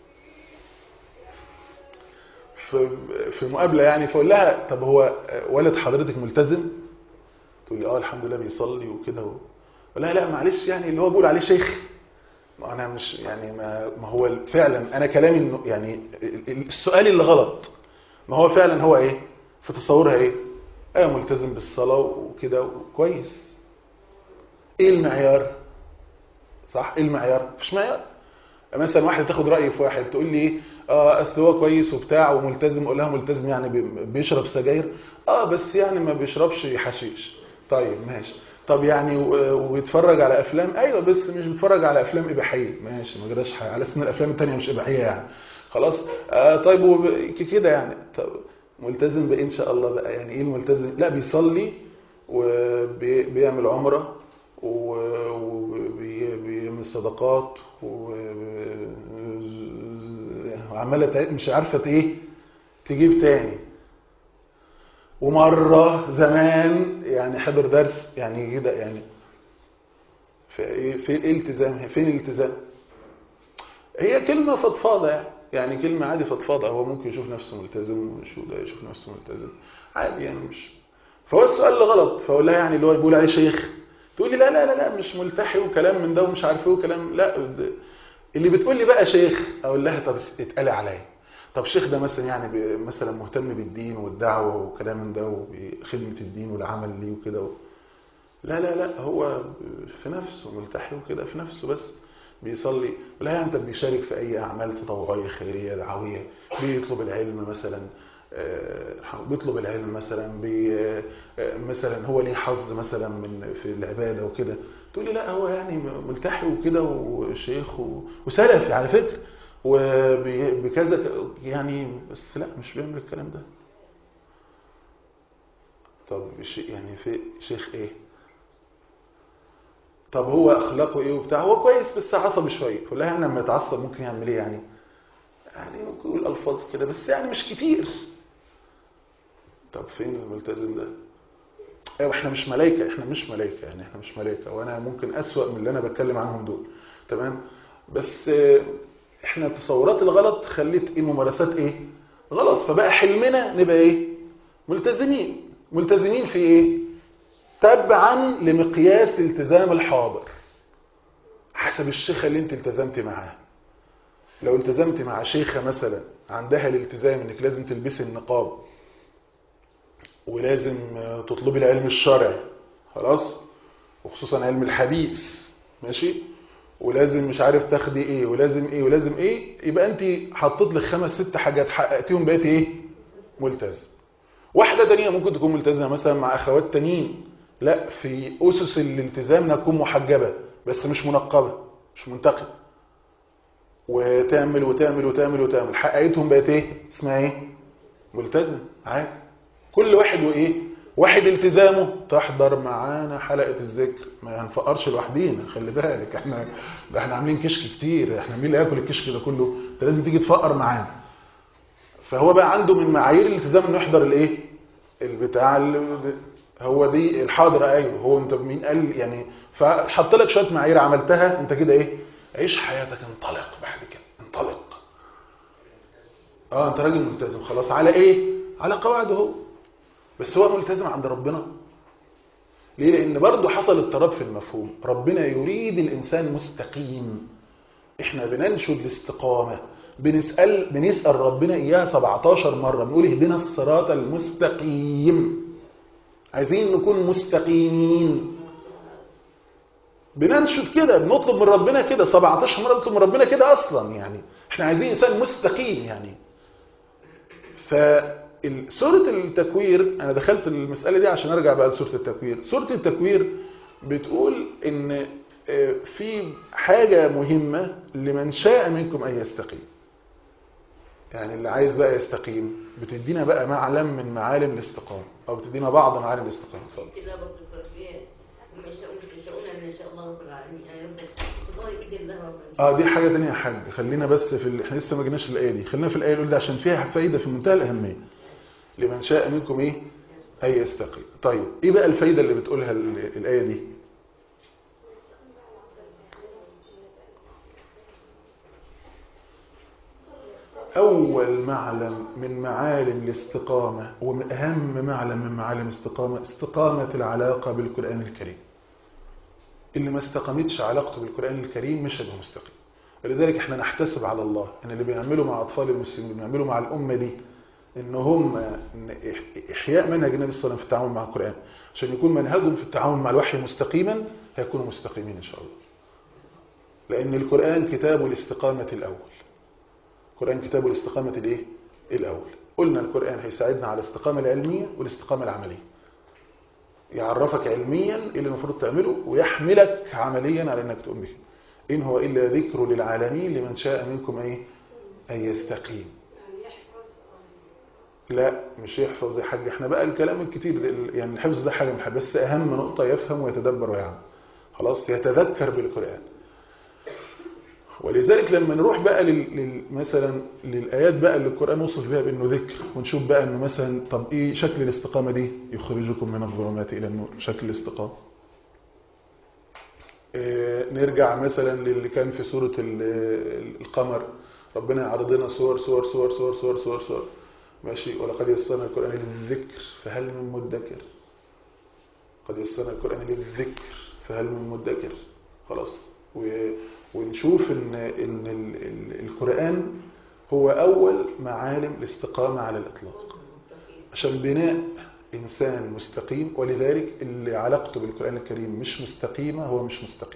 في في مقابله يعني فاقول لها طب هو ولد حضرتك ملتزم تقول لي اه الحمد لله بيصلي وكده و... اقول لها لا معلش يعني اللي هو بيقول عليه شيخ ما انا مش يعني ما, ما هو فعلا انا كلامي انه يعني ال- ال- السؤال اللي غلط ما هو فعلا هو ايه في تصورها ايه ايه ملتزم بالصلاه وكده وكويس ايه المعيار صح ايه المعيار مفيش معيار مثلا واحد تاخد رايي في واحد تقول لي ايه اه اصل هو كويس وبتاع وملتزم اقول لها ملتزم يعني بي- بيشرب سجاير اه بس يعني ما بيشربش حشيش طيب ماشي طب يعني و- وبيتفرج على افلام ايوه بس مش بيتفرج على افلام اباحيه ماشي ما جراش حاجه على سن الافلام التانية مش اباحيه يعني خلاص آه طيب وب- ك- كده يعني طب ملتزم بايه ان شاء الله بقى يعني ايه الملتزم لا بيصلي وبيعمل عمره وبيعمل صدقات و- وعماله تع- مش عارفه ايه تجيب تاني ومره زمان يعني حضر درس يعني كده يعني في ايه في ايه الالتزام فين الالتزام هي كلمه فضفاضه يعني يعني كلمه عادي فضفاضه هو ممكن يشوف نفسه ملتزم وشو ده يشوف نفسه ملتزم عادي يعني مش فهو السؤال اللي غلط فاقول لها يعني اللي هو يقول عليه شيخ تقول لي لا لا لا لا مش ملتحي وكلام من ده ومش عارف ايه وكلام لا ده- اللي بتقول لي بقى شيخ اقول لها طب اتقلي عليا طب شيخ ده مثلا يعني بي- مثلا مهتم بالدين والدعوه وكلام من ده وبخدمه الدين والعمل ليه وكده و... لا لا لا هو في نفسه ملتحي وكده في نفسه بس بيصلي ولا يعني انت بيشارك في اي اعمال تطوعيه خيريه دعويه بيطلب العلم مثلا آه، بيطلب العلم مثلا بي آه، مثلا هو ليه حظ مثلا من في العباده وكده تقول لي لا هو يعني ملتحي وكده وشيخ و- وسلفي على فكره وبكذا يعني بس لا مش بيعمل الكلام ده طب شي- يعني في شيخ ايه طب هو اخلاقه ايه وبتاع هو كويس بس عصبي شويه فقول لها يعني لما يتعصب ممكن يعمل ايه يعني يعني ممكن يقول الفاظ كده بس يعني مش كتير طب فين الملتزم ده ايوه احنا مش ملائكه احنا مش ملائكه يعني احنا مش ملائكه وانا ممكن اسوأ من اللي انا بتكلم عنهم دول تمام بس آه، احنا التصورات الغلط خلت ايه ممارسات ايه غلط فبقى حلمنا نبقى ايه ملتزمين ملتزمين في ايه تبعا لمقياس التزام الحاضر حسب الشيخه اللي انت التزمت معاه لو التزمت مع شيخه مثلا عندها الالتزام انك لازم تلبسي النقاب ولازم آه، تطلبي العلم الشرعي خلاص وخصوصا علم الحديث ماشي ولازم مش عارف تاخدي ايه ولازم ايه ولازم ايه يبقى انت حطيت لك خمس ست حاجات حققتيهم بقيتي ايه ملتزم واحدة تانية ممكن تكون ملتزمة مثلا مع اخوات تانيين لا في اسس الالتزام انها تكون محجبة بس مش منقبة مش منتقبة وتعمل وتعمل وتعمل وتعمل حققتهم بقت ايه اسمها ايه ملتزم عادي كل واحد وايه واحد التزامه تحضر معانا حلقة الذكر ما هنفقرش لوحدينا خلي بالك احنا ده احنا عاملين كشك كتير احنا مين اللي ياكل الكشك ده كله انت لازم تيجي تفقر معانا فهو بقى عنده من معايير الالتزام انه يحضر الايه البتاع ال- هو دي الحاضر ايوه هو انت مين قال يعني فحط لك شويه معايير عملتها انت كده ايه عيش حياتك انطلق بعد كده انطلق اه انت راجل ملتزم خلاص على ايه على قواعده هو بس هو ملتزم عند ربنا ليه لان برضه حصل اضطراب في المفهوم ربنا يريد الانسان مستقيم احنا بننشد الاستقامه بنسال بنسال ربنا اياها 17 مره بنقول اهدنا الصراط المستقيم عايزين نكون مستقيمين بننشد كده بنطلب من ربنا كده 17 مره بنطلب من ربنا كده اصلا يعني احنا عايزين انسان مستقيم يعني فسورة التكوير أنا دخلت المسألة دي عشان أرجع بقى لسورة التكوير سورة التكوير بتقول إن آه، في حاجة مهمة لمن شاء منكم أن يستقيم يعني اللي عايز بقى يستقيم بتدينا بقى معلم من معالم الاستقامة أو بتدينا بعض معالم الاستقامة اتفضل. كده برضه الفرقيات هم يشاءون يشاءون ان يشاء الله رب العالمين يعني رب استقامه بيد الله رب العالمين اه دي حاجة تانية يا حاج خلينا بس في ال... احنا لسه ما جيناش الآية دي خلينا في الآية الأولى دي عشان فيها فايدة في منتهى الأهمية لمن شاء منكم ايه أي يستقيم طيب إيه بقى الفايدة اللي بتقولها ال- الآية دي أول معلم من معالم الاستقامة ومن أهم معلم من معالم الاستقامة استقامة العلاقة بالقرآن الكريم اللي ما استقامتش علاقته بالقرآن الكريم مش هيبقى مستقيم ولذلك احنا نحتسب على الله ان اللي بيعملوا مع اطفال المسلمين اللي بيعملوا مع الامه دي ان هم إن إح- احياء منهج النبي صلى الله عليه وسلم في التعامل مع القران عشان يكون منهجهم في التعامل مع الوحي مستقيما هيكونوا مستقيمين ان شاء الله لان القران كتاب الاستقامه الاول القران كتاب الاستقامه الايه الاول قلنا القران هيساعدنا على الاستقامه العلميه والاستقامه العمليه يعرفك علميا ايه اللي المفروض تعمله ويحملك عمليا على انك تقوم به ان هو الا ذكر للعالمين لمن شاء منكم ايه ان يستقيم لا مش يحفظ يا حاج احنا بقى الكلام الكتير ال- يعني الحفظ ده حاجه من الحاجات بس اهم نقطه يفهم ويتدبر ويعمل خلاص يتذكر بالقران ولذلك لما نروح بقى لل... لل... مثلا للايات بقى اللي القران وصف بها بانه ذكر ونشوف بقى انه مثلا طب ايه شكل الاستقامه دي يخرجكم من الظلمات الى النور شكل الاستقامه إيه، نرجع مثلا للي كان في سوره ال- القمر ربنا يعرض لنا صور صور صور صور صور صور صور ماشي ولقد يسرنا القران للذكر فهل من مدكر قد يسرنا القران للذكر فهل من مدكر خلاص و... ونشوف ان ان ال... ال... القران هو اول معالم الاستقامه على الاطلاق عشان بناء انسان مستقيم ولذلك اللي علاقته بالقران الكريم مش مستقيمه هو مش مستقيم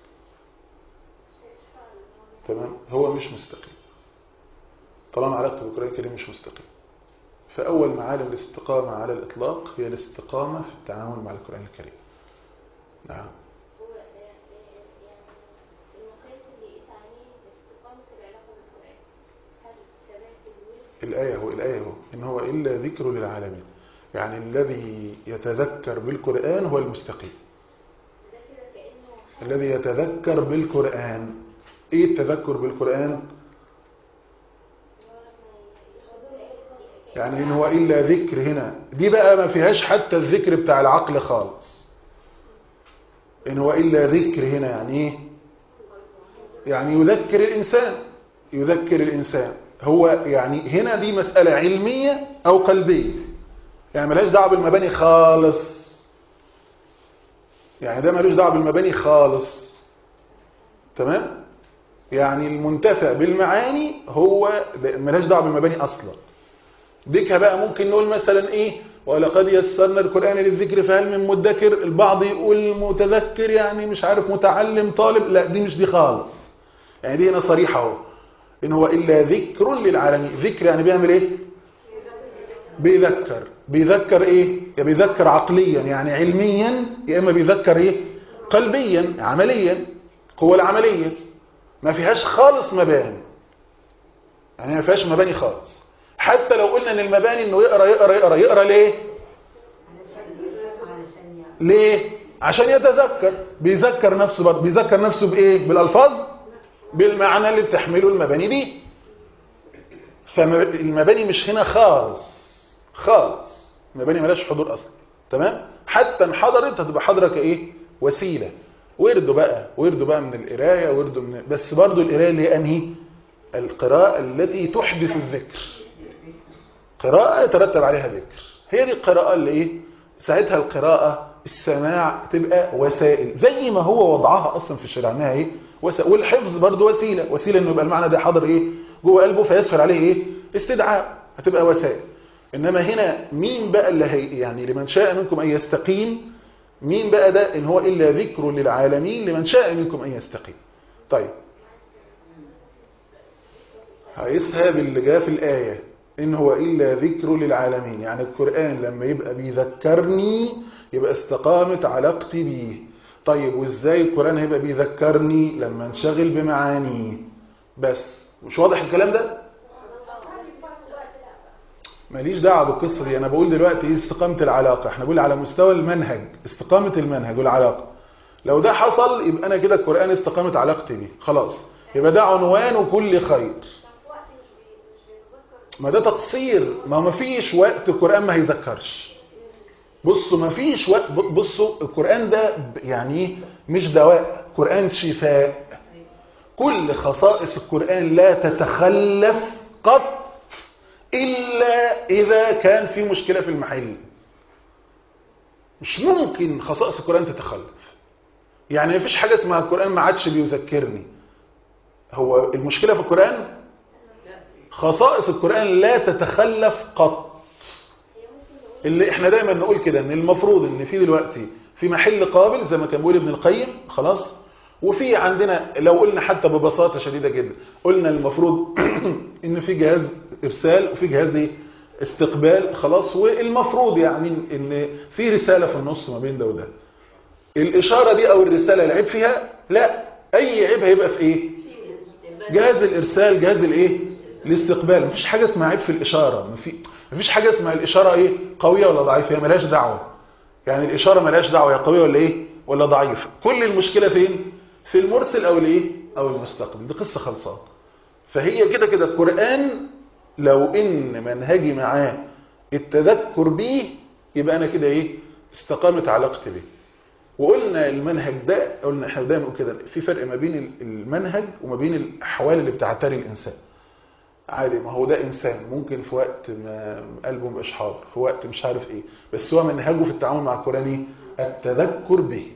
تمام هو مش مستقيم طالما علاقته بالقران الكريم مش مستقيم فاول معالم الاستقامه على الاطلاق هي الاستقامه في التعامل مع القران الكريم نعم هو يعني المقياس اللي قيس عليه استقامة العلاقة بالقرآن هل ثبات الورد الآية هو الآية هو إن هو إلا ذكر للعالمين يعني الذي يتذكر بالقرآن هو المستقيم ده كده كأنه الذي يتذكر بالقرآن إيه التذكر بالقرآن يعني إن هو إلا ذكر هنا دي بقى ما فيهاش حتى الذكر بتاع العقل خالص إن هو إلا ذكر هنا يعني إيه يعني يذكر الإنسان يذكر الإنسان هو يعني هنا دي مسألة علمية أو قلبية يعني ملهاش دعوة بالمباني خالص يعني ده ملوش دعوة بالمباني خالص تمام يعني المنتفع بالمعاني هو ده ملهاش دعوة بالمباني أصلا ديكها بقى ممكن نقول مثلا إيه ولقد يسرنا القرآن للذكر فهل من مدكر البعض يقول متذكر يعني مش عارف متعلم طالب لا دي مش دي خالص يعني دي هنا صريحة اهو إن هو إلا ذكر للعالمين ذكر يعني بيعمل إيه بيذكر بيذكر إيه يا بيذكر عقليا يعني علميا يا إما بيذكر إيه قلبيا عمليا قوة العملية ما فيهاش خالص مباني يعني ما فيهاش مباني خالص حتى لو قلنا ان المباني انه يقرا يقرا يقرا يقرا ليه ليه عشان يتذكر بيذكر نفسه برضه بيذكر نفسه بايه بالالفاظ بالمعنى اللي بتحمله المباني دي فالمباني مش هنا خالص خالص المباني ملاش حضور اصلا تمام حتى انحضرت هتبقى حاضره كايه وسيله وردوا بقى وردوا بقى من القرايه وردوا من بس برضه القرايه اللي هي انهي القراءه التي تحدث الذكر قراءه يترتب عليها ذكر هي دي القراءه اللي ايه ساعتها القراءه السماع تبقى وسائل زي ما هو وضعها اصلا في الشرع انها ايه وسائل والحفظ برضه وسيله وسيله انه يبقى المعنى ده حاضر ايه جوه قلبه فيسهل عليه ايه استدعاء هتبقى وسائل انما هنا مين بقى اللي هي يعني لمن شاء منكم ان يستقيم مين بقى ده ان هو الا ذكر للعالمين لمن شاء منكم ان يستقيم طيب هيسهى باللي جاء في الايه ان هو الا ذكر للعالمين يعني القران لما يبقى بيذكرني يبقى استقامت علاقتي بيه طيب وازاي القران هيبقى بيذكرني لما انشغل بمعانيه بس مش واضح الكلام ده ماليش دعوه بالقصه دي انا بقول دلوقتي ايه استقامه العلاقه احنا بنقول على مستوى المنهج استقامه المنهج والعلاقه لو ده حصل يبقى انا كده القران استقامت علاقتي بيه خلاص يبقى ده عنوان كل خير ما ده تقصير ما ما فيش وقت القران ما هيذكرش بصوا ما فيش وقت بصوا القرآن ده ب- يعني إيه؟ مش دواء قرآن شفاء كل خصائص القرآن لا تتخلف قط إلا إذا كان في مشكلة في المحل مش ممكن خصائص القرآن تتخلف يعني ما فيش حاجة اسمها القرآن ما عادش بيذكرني هو المشكلة في القرآن خصائص القرآن لا تتخلف قط اللي احنا دايما نقول كده ان المفروض ان في دلوقتي في محل قابل زي ما كان بيقول ابن القيم خلاص وفي عندنا لو قلنا حتى ببساطة شديدة جدا قلنا المفروض ان في جهاز ارسال وفي جهاز ايه استقبال خلاص والمفروض يعني ان في رسالة في النص ما بين ده وده الاشارة دي او الرسالة العيب فيها لا اي عيب هيبقى في ايه جهاز الارسال جهاز الايه الاستقبال مفيش حاجه اسمها عيب في الاشاره مفي مفيش حاجه اسمها الاشاره ايه قويه ولا ضعيفه هي ملهاش دعوه يعني الاشاره ملهاش دعوه هي قويه ولا ايه ولا ضعيفه كل المشكله فين في المرسل او الايه او المستقبل دي قصه خلصان فهي كده كده القران لو ان منهجي معاه التذكر بيه يبقى انا كده ايه استقامت علاقتي بيه وقلنا المنهج ده قلنا احنا دايما نقول كده في فرق ما بين المنهج وما بين الاحوال اللي بتعتري الانسان عادي ما هو ده انسان ممكن في وقت ما قلبه مبقاش حاضر في وقت مش عارف ايه بس هو منهجه في التعامل مع القران ايه التذكر به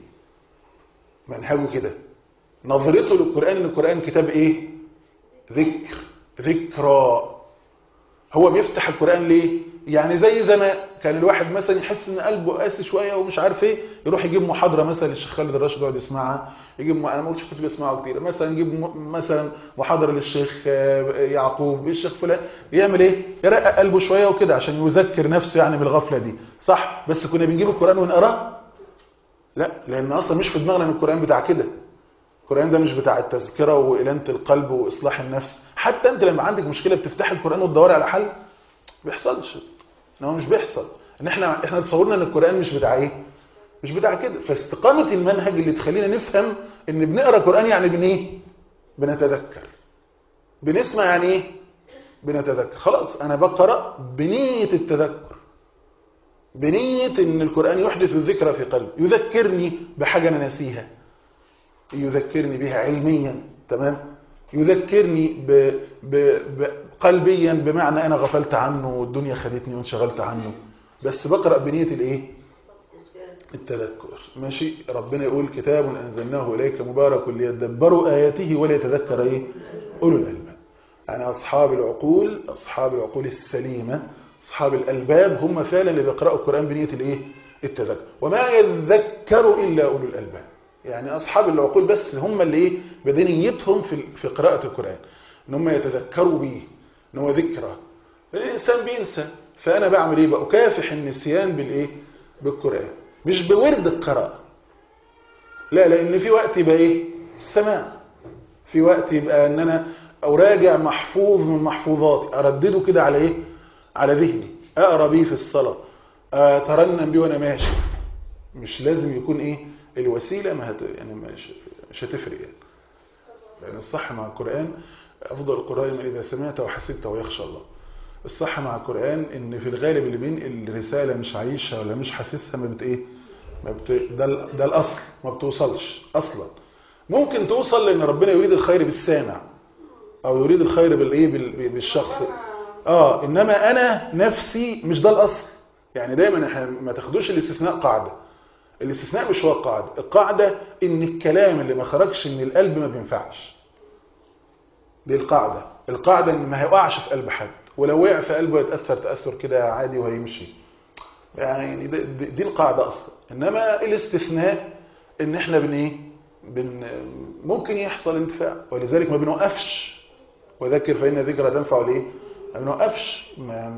منهجه كده نظرته للقران ان القران كتاب ايه ذكر ذكرى هو بيفتح القران ليه يعني زي زمان كان الواحد مثلا يحس ان قلبه قاسي شويه ومش عارف ايه يروح يجيب محاضره مثلا للشيخ خالد الراشد يقعد يسمعها يجيب م... انا ما قلتش كنت بسمعه كتير مثلا يجيب م... مثلا محاضره للشيخ يعقوب الشيخ فلان يعمل ايه يرقق قلبه شويه وكده عشان يذكر نفسه يعني بالغفله دي صح بس كنا بنجيب القران ونقراه لا لان اصلا مش في دماغنا ان القران بتاع كده القران ده مش بتاع التذكره والانه القلب واصلاح النفس حتى انت لما عندك مشكله بتفتح القران وتدوري على حل بيحصلش ان هو مش بيحصل ان احنا احنا تصورنا ان القران مش بتاع ايه مش بتاع كده فاستقامه المنهج اللي تخلينا نفهم ان بنقرا قران يعني بن ايه بنتذكر بنسمع يعني ايه بنتذكر خلاص انا بقرا بنيه التذكر بنيه ان القران يحدث الذكرى في قلبي يذكرني بحاجه انا ناسيها يذكرني بها علميا تمام يذكرني ب... ب... ب... قلبيا بمعنى انا غفلت عنه والدنيا خدتني وانشغلت عنه بس بقرا بنيه الايه التذكر ماشي ربنا يقول كتاب انزلناه اليك مبارك ليدبروا اياته وليتذكر ايه اولو الالباب يعني اصحاب العقول اصحاب العقول السليمه اصحاب الالباب هم فعلا اللي بيقراوا القران بنيه الايه التذكر وما يذكر الا اولو الالباب يعني اصحاب العقول بس هم اللي ايه بدنيتهم في في قراءه القران ان هم يتذكروا بيه ان هو ذكرى الانسان بينسى فانا بعمل ايه بقى اكافح النسيان بالايه بالقران مش بورد القراءه لا لان في وقت يبقى ايه السماع في وقت يبقى ان انا اراجع محفوظ من محفوظاتي اردده كده على ايه على ذهني اقرا بيه في الصلاه اترنم بيه وانا ماشي مش لازم يكون ايه الوسيله ما هت... يعني مش, مش هتفرق يعني لان الصح مع القران افضل القران اذا سمعت وحسبت ويخشى الله الصح مع القرآن ان في الغالب اللي بين الرسالة مش عايشها ولا مش حاسسها ما بت ايه ما بت... ده, ده الاصل ما بتوصلش اصلا ممكن توصل لان ربنا يريد الخير بالسامع او يريد الخير بالايه بال... بالشخص اه انما انا نفسي مش ده الاصل يعني دايما احنا ما تاخدوش الاستثناء قاعده الاستثناء مش هو القاعده القاعده ان الكلام اللي ما خرجش من القلب ما بينفعش دي القاعده القاعده ان ما هيقعش في قلب حد ولو وقع في قلبه يتأثر تأثر كده عادي وهيمشي يعني دي, دي القاعدة أصلا إنما الاستثناء إن إحنا بن إيه بن ممكن يحصل انتفاع ولذلك ما بنوقفش وذكر فإن ذكرى تنفع ليه ما بنوقفش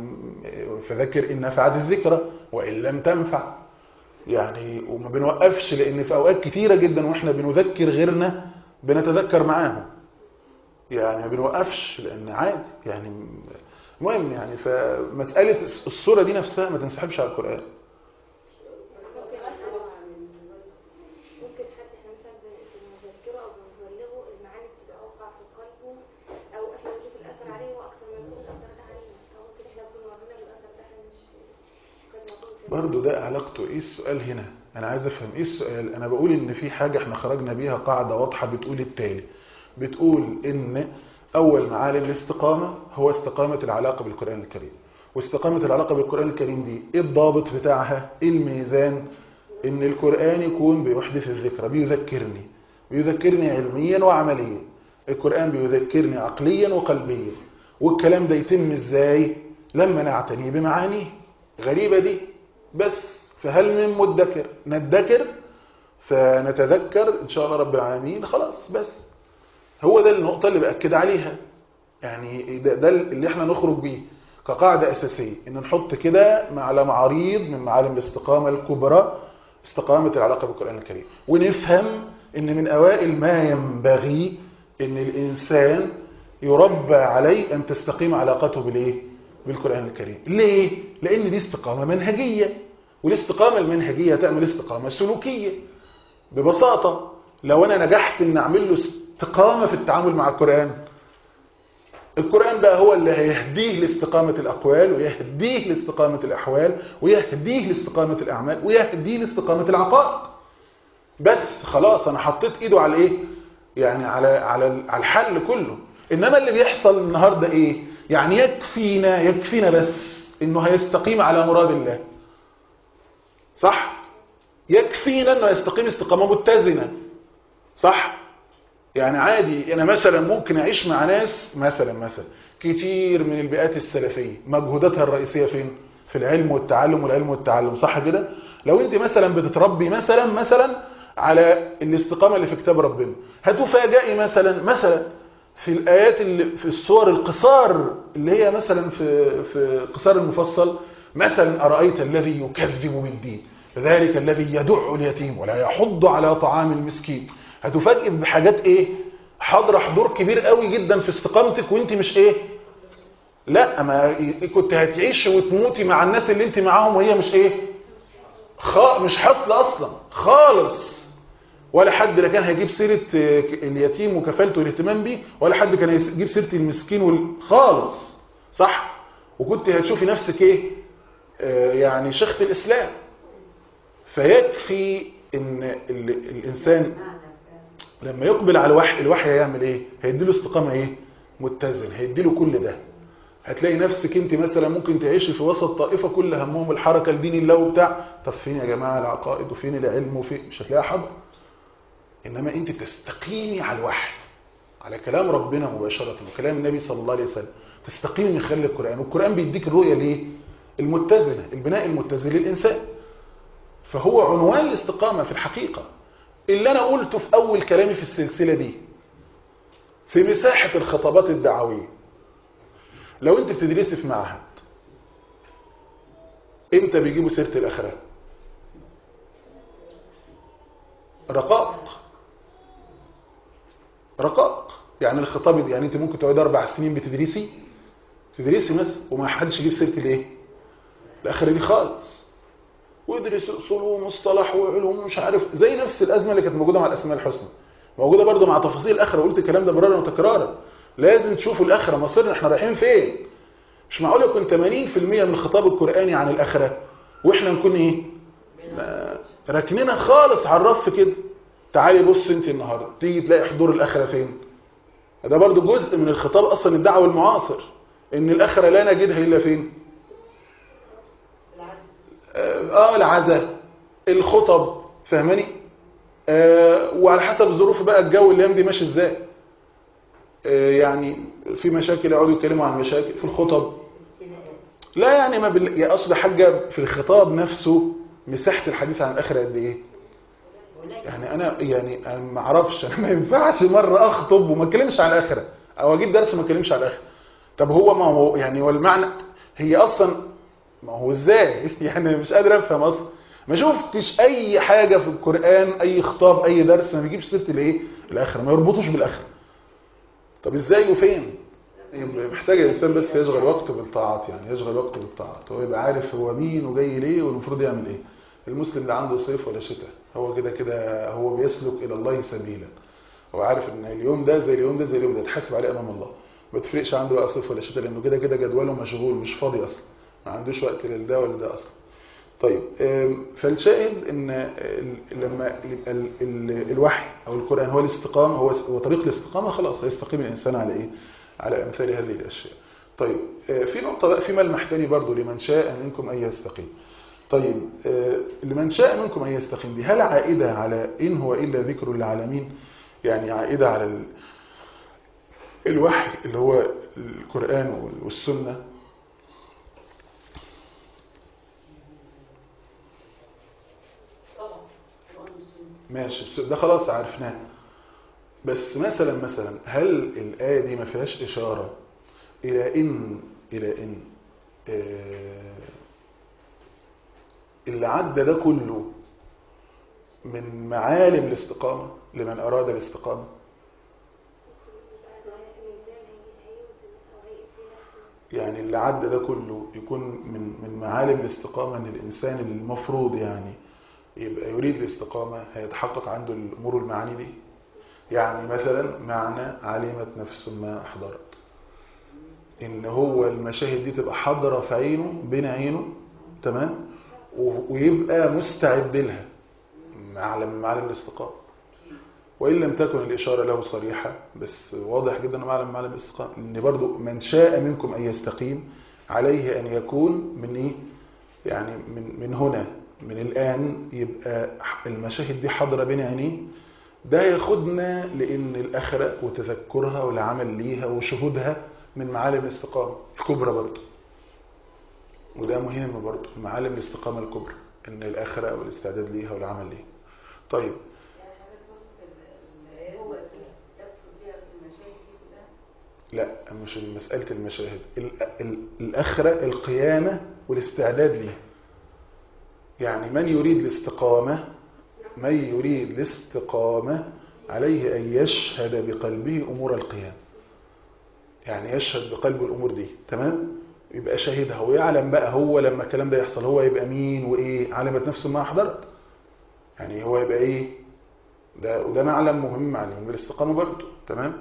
فذكر إن نفعت الذكرى وإن لم تنفع يعني وما بنوقفش لأن في أوقات كتيرة جدا وإحنا بنذكر غيرنا بنتذكر معاهم يعني ما بنوقفش لأن عادي يعني المهم يعني فمسألة الصورة دي نفسها ما تنسحبش على القرآن ممكن حد احنا مثلا بنذكره او بنبلغه المعاني بتبقى اوقع في قلبه او احنا بنشوف الاثر عليه واكثر ما يكون الاثر ده عليه او ممكن احنا نكون مرينا بالاثر ده احنا مش كان موجود برضه ده علاقته ايه السؤال هنا انا عايز افهم ايه السؤال انا بقول ان في حاجة احنا خرجنا بيها قاعدة واضحة بتقول التالي بتقول ان اول معالم الاستقامة هو استقامة العلاقة بالقرآن الكريم واستقامة العلاقة بالقرآن الكريم دي ايه الضابط بتاعها ايه الميزان ان القرآن يكون بيحدث الذكرى بيذكرني بيذكرني علميا وعمليا القرآن بيذكرني عقليا وقلبيا والكلام ده يتم ازاي لما نعتني بمعانيه غريبة دي بس فهل من مدكر ندكر فنتذكر ان شاء الله رب العالمين خلاص بس هو ده النقطة اللي بأكد عليها يعني ده, ده اللي احنا نخرج بيه كقاعدة أساسية إن نحط كده على معاريض من معالم الاستقامة الكبرى استقامة العلاقة بالقرآن الكريم ونفهم إن من أوائل ما ينبغي إن الإنسان يربى عليه أن تستقيم علاقته بالإيه؟ بالقرآن الكريم ليه؟ لأن دي استقامة منهجية والاستقامة المنهجية تعمل استقامة سلوكية ببساطة لو أنا نجحت إن أعمل له استقامة في التعامل مع القرآن القرآن بقى هو اللي هيهديه لاستقامة الأقوال ويهديه لاستقامة الأحوال ويهديه لاستقامة الأعمال ويهديه لاستقامة العقائد بس خلاص أنا حطيت إيده على إيه؟ يعني على على على الحل كله إنما اللي بيحصل النهاردة إيه؟ يعني يكفينا يكفينا بس إنه هيستقيم على مراد الله صح؟ يكفينا إنه يستقيم استقامة متزنة صح؟ يعني عادي انا مثلا ممكن اعيش مع ناس مثلا مثلا كتير من البيئات السلفيه مجهوداتها الرئيسيه فين في العلم والتعلم والعلم والتعلم صح كده لو انت مثلا بتتربي مثلا مثلا على الاستقامه اللي في كتاب ربنا هتفاجئي مثلا مثلا في الايات اللي في السور القصار اللي هي مثلا في في قصار المفصل مثلا ارايت الذي يكذب بالدين ذلك الذي يدع اليتيم ولا يحض على طعام المسكين هتفاجئ بحاجات ايه حاضره حضور كبير قوي جدا في استقامتك وانت مش ايه لا ما كنت هتعيش وتموتي مع الناس اللي انت معاهم وهي مش ايه خ... مش حصل اصلا خالص ولا حد لا كان هيجيب سيره اليتيم وكفالته والاهتمام بيه ولا حد كان هيجيب سيره المسكين وال... خالص صح وكنت هتشوفي نفسك ايه آه يعني شيخة الاسلام فيكفي ان ال... الانسان لما يقبل على الوحي الوحي هيعمل ايه هيديله استقامه ايه متزن هيديله كل ده هتلاقي نفسك انت مثلا ممكن تعيشي في وسط طائفه كل همهم الحركه لدين الله وبتاع طب فين يا جماعه العقائد وفين العلم وفين مش هتلاقيها حاضر انما انت تستقيمي على الوحي على كلام ربنا مباشره وكلام النبي صلى الله عليه وسلم تستقيمي من خلال القران والقران بيديك الرؤيه ليه المتزنه البناء المتزن للانسان فهو عنوان الاستقامه في الحقيقه اللي انا قلته في اول كلامي في السلسلة دي في مساحة الخطابات الدعوية لو انت بتدرسي في معهد امتى بيجيبوا سيرة الاخرة رقائق رقائق يعني الخطاب يعني انت ممكن تقعد اربع سنين بتدرسي تدرسي مثلا وما حدش يجيب سيرة الايه الاخرة دي خالص وادرس اصول ومصطلح وعلوم مش عارف زي نفس الازمه اللي كانت موجوده مع الاسماء الحسنى موجوده برضو مع تفاصيل الاخره وقلت الكلام ده مرارا وتكرارا لازم تشوفوا الاخره مصيرنا احنا رايحين فين مش معقول يكون 80% من الخطاب القراني عن الاخره واحنا نكون ايه راكنينها خالص على الرف كده تعالي بص انت النهارده تيجي تلاقي حضور الاخره فين ده برضو جزء من الخطاب اصلا الدعوه المعاصر ان الاخره لا نجدها الا فين اه العزاء الخطب فاهماني آه وعلى حسب الظروف بقى الجو الايام دي ماشي ازاي آه يعني في مشاكل يقعدوا يتكلموا عن مشاكل في الخطب لا يعني ما بال... يا اصل حاجه في الخطاب نفسه مساحه الحديث عن الاخره قد ايه يعني انا يعني انا ما اعرفش انا ما ينفعش مره اخطب وما اتكلمش عن الاخره او اجيب درس وما اتكلمش عن الاخره طب هو ما هو يعني والمعنى هي اصلا ما هو ازاي يعني مش قادر افهم اصلا ما شفتش اي حاجة في القرآن اي خطاب اي درس ما بيجيبش سيره الايه الاخره ما يربطوش بالاخره طب ازاي وفين محتاج الانسان بس يشغل وقته بالطاعات يعني يشغل وقته بالطاعات هو يبقى عارف هو مين وجاي ليه والمفروض يعمل ايه المسلم لا عنده صيف ولا شتاء هو كده كده هو بيسلك الى الله سبيلا هو عارف ان اليوم ده زي اليوم ده زي اليوم ده تحاسب عليه امام الله ما تفرقش عنده بقى صيف ولا شتاء لانه كده كده جدوله مشغول مش فاضي اصلا ما عندوش وقت لده ولا ده اصلا طيب آم، فالشاهد ان ال- لما يبقى ال- ال- الوحي او القران هو الاستقامه هو هو طريق الاستقامه خلاص هيستقيم الانسان على ايه على امثال هذه الاشياء طيب آه، في نقطه بقى في ملمح تاني برضو لمن شاء منكم ان يستقيم طيب آه، لمن شاء منكم ان يستقيم دي هل عائده على ان هو الا ذكر للعالمين يعني عائده على ال- الوحي اللي هو القران وال- والسنه طبعا القرآن والسنة. ماشي بس ده خلاص عرفناه بس مثلا مثلا هل الآية دي ما فيهاش إشارة إلى إن إلى إن آه، اللي عدى ده كله من معالم الاستقامة لمن أراد الاستقامة يعني اللي عدى ده كله يكون من من معالم الاستقامة ان الانسان المفروض يعني يبقى يريد الاستقامة هيتحقق عنده الامور والمعاني دي يعني مثلا معنى علمت نفس ما احضرت ان هو المشاهد دي تبقى حاضره في عينه بين عينه تمام و- ويبقى مستعد لها معلم من معالم الاستقامة وإن لم تكن الإشارة له صريحة بس واضح جدا أنه معلم من معالم الاستقامة إن برضو من شاء منكم أن يستقيم عليه أن يكون من إيه يعني من من هنا من الآن يبقى المشاهد دي حاضرة بين عينيه ده ياخدنا لأن الآخرة وتذكرها والعمل ليها وشهودها من معالم الاستقامة الكبرى برضو وده مهم برضو معالم الاستقامة الكبرى إن الآخرة والاستعداد ليها والعمل ليها طيب هو تدخل فيها في المشاهد دي كلها لا مش مسألة المشاهد ال- ال- الآخرة القيامة والاستعداد ليها يعني من يريد الاستقامة من يريد الاستقامة عليه أن يشهد بقلبه أمور القيامة يعني يشهد بقلبه الأمور دي تمام يبقى شاهدها ويعلم بقى هو لما الكلام ده يحصل هو يبقى مين وإيه علمت نفسه ما أحضرت يعني هو يبقى إيه ده وده معلم مهم معلم بالاستقامة برضه تمام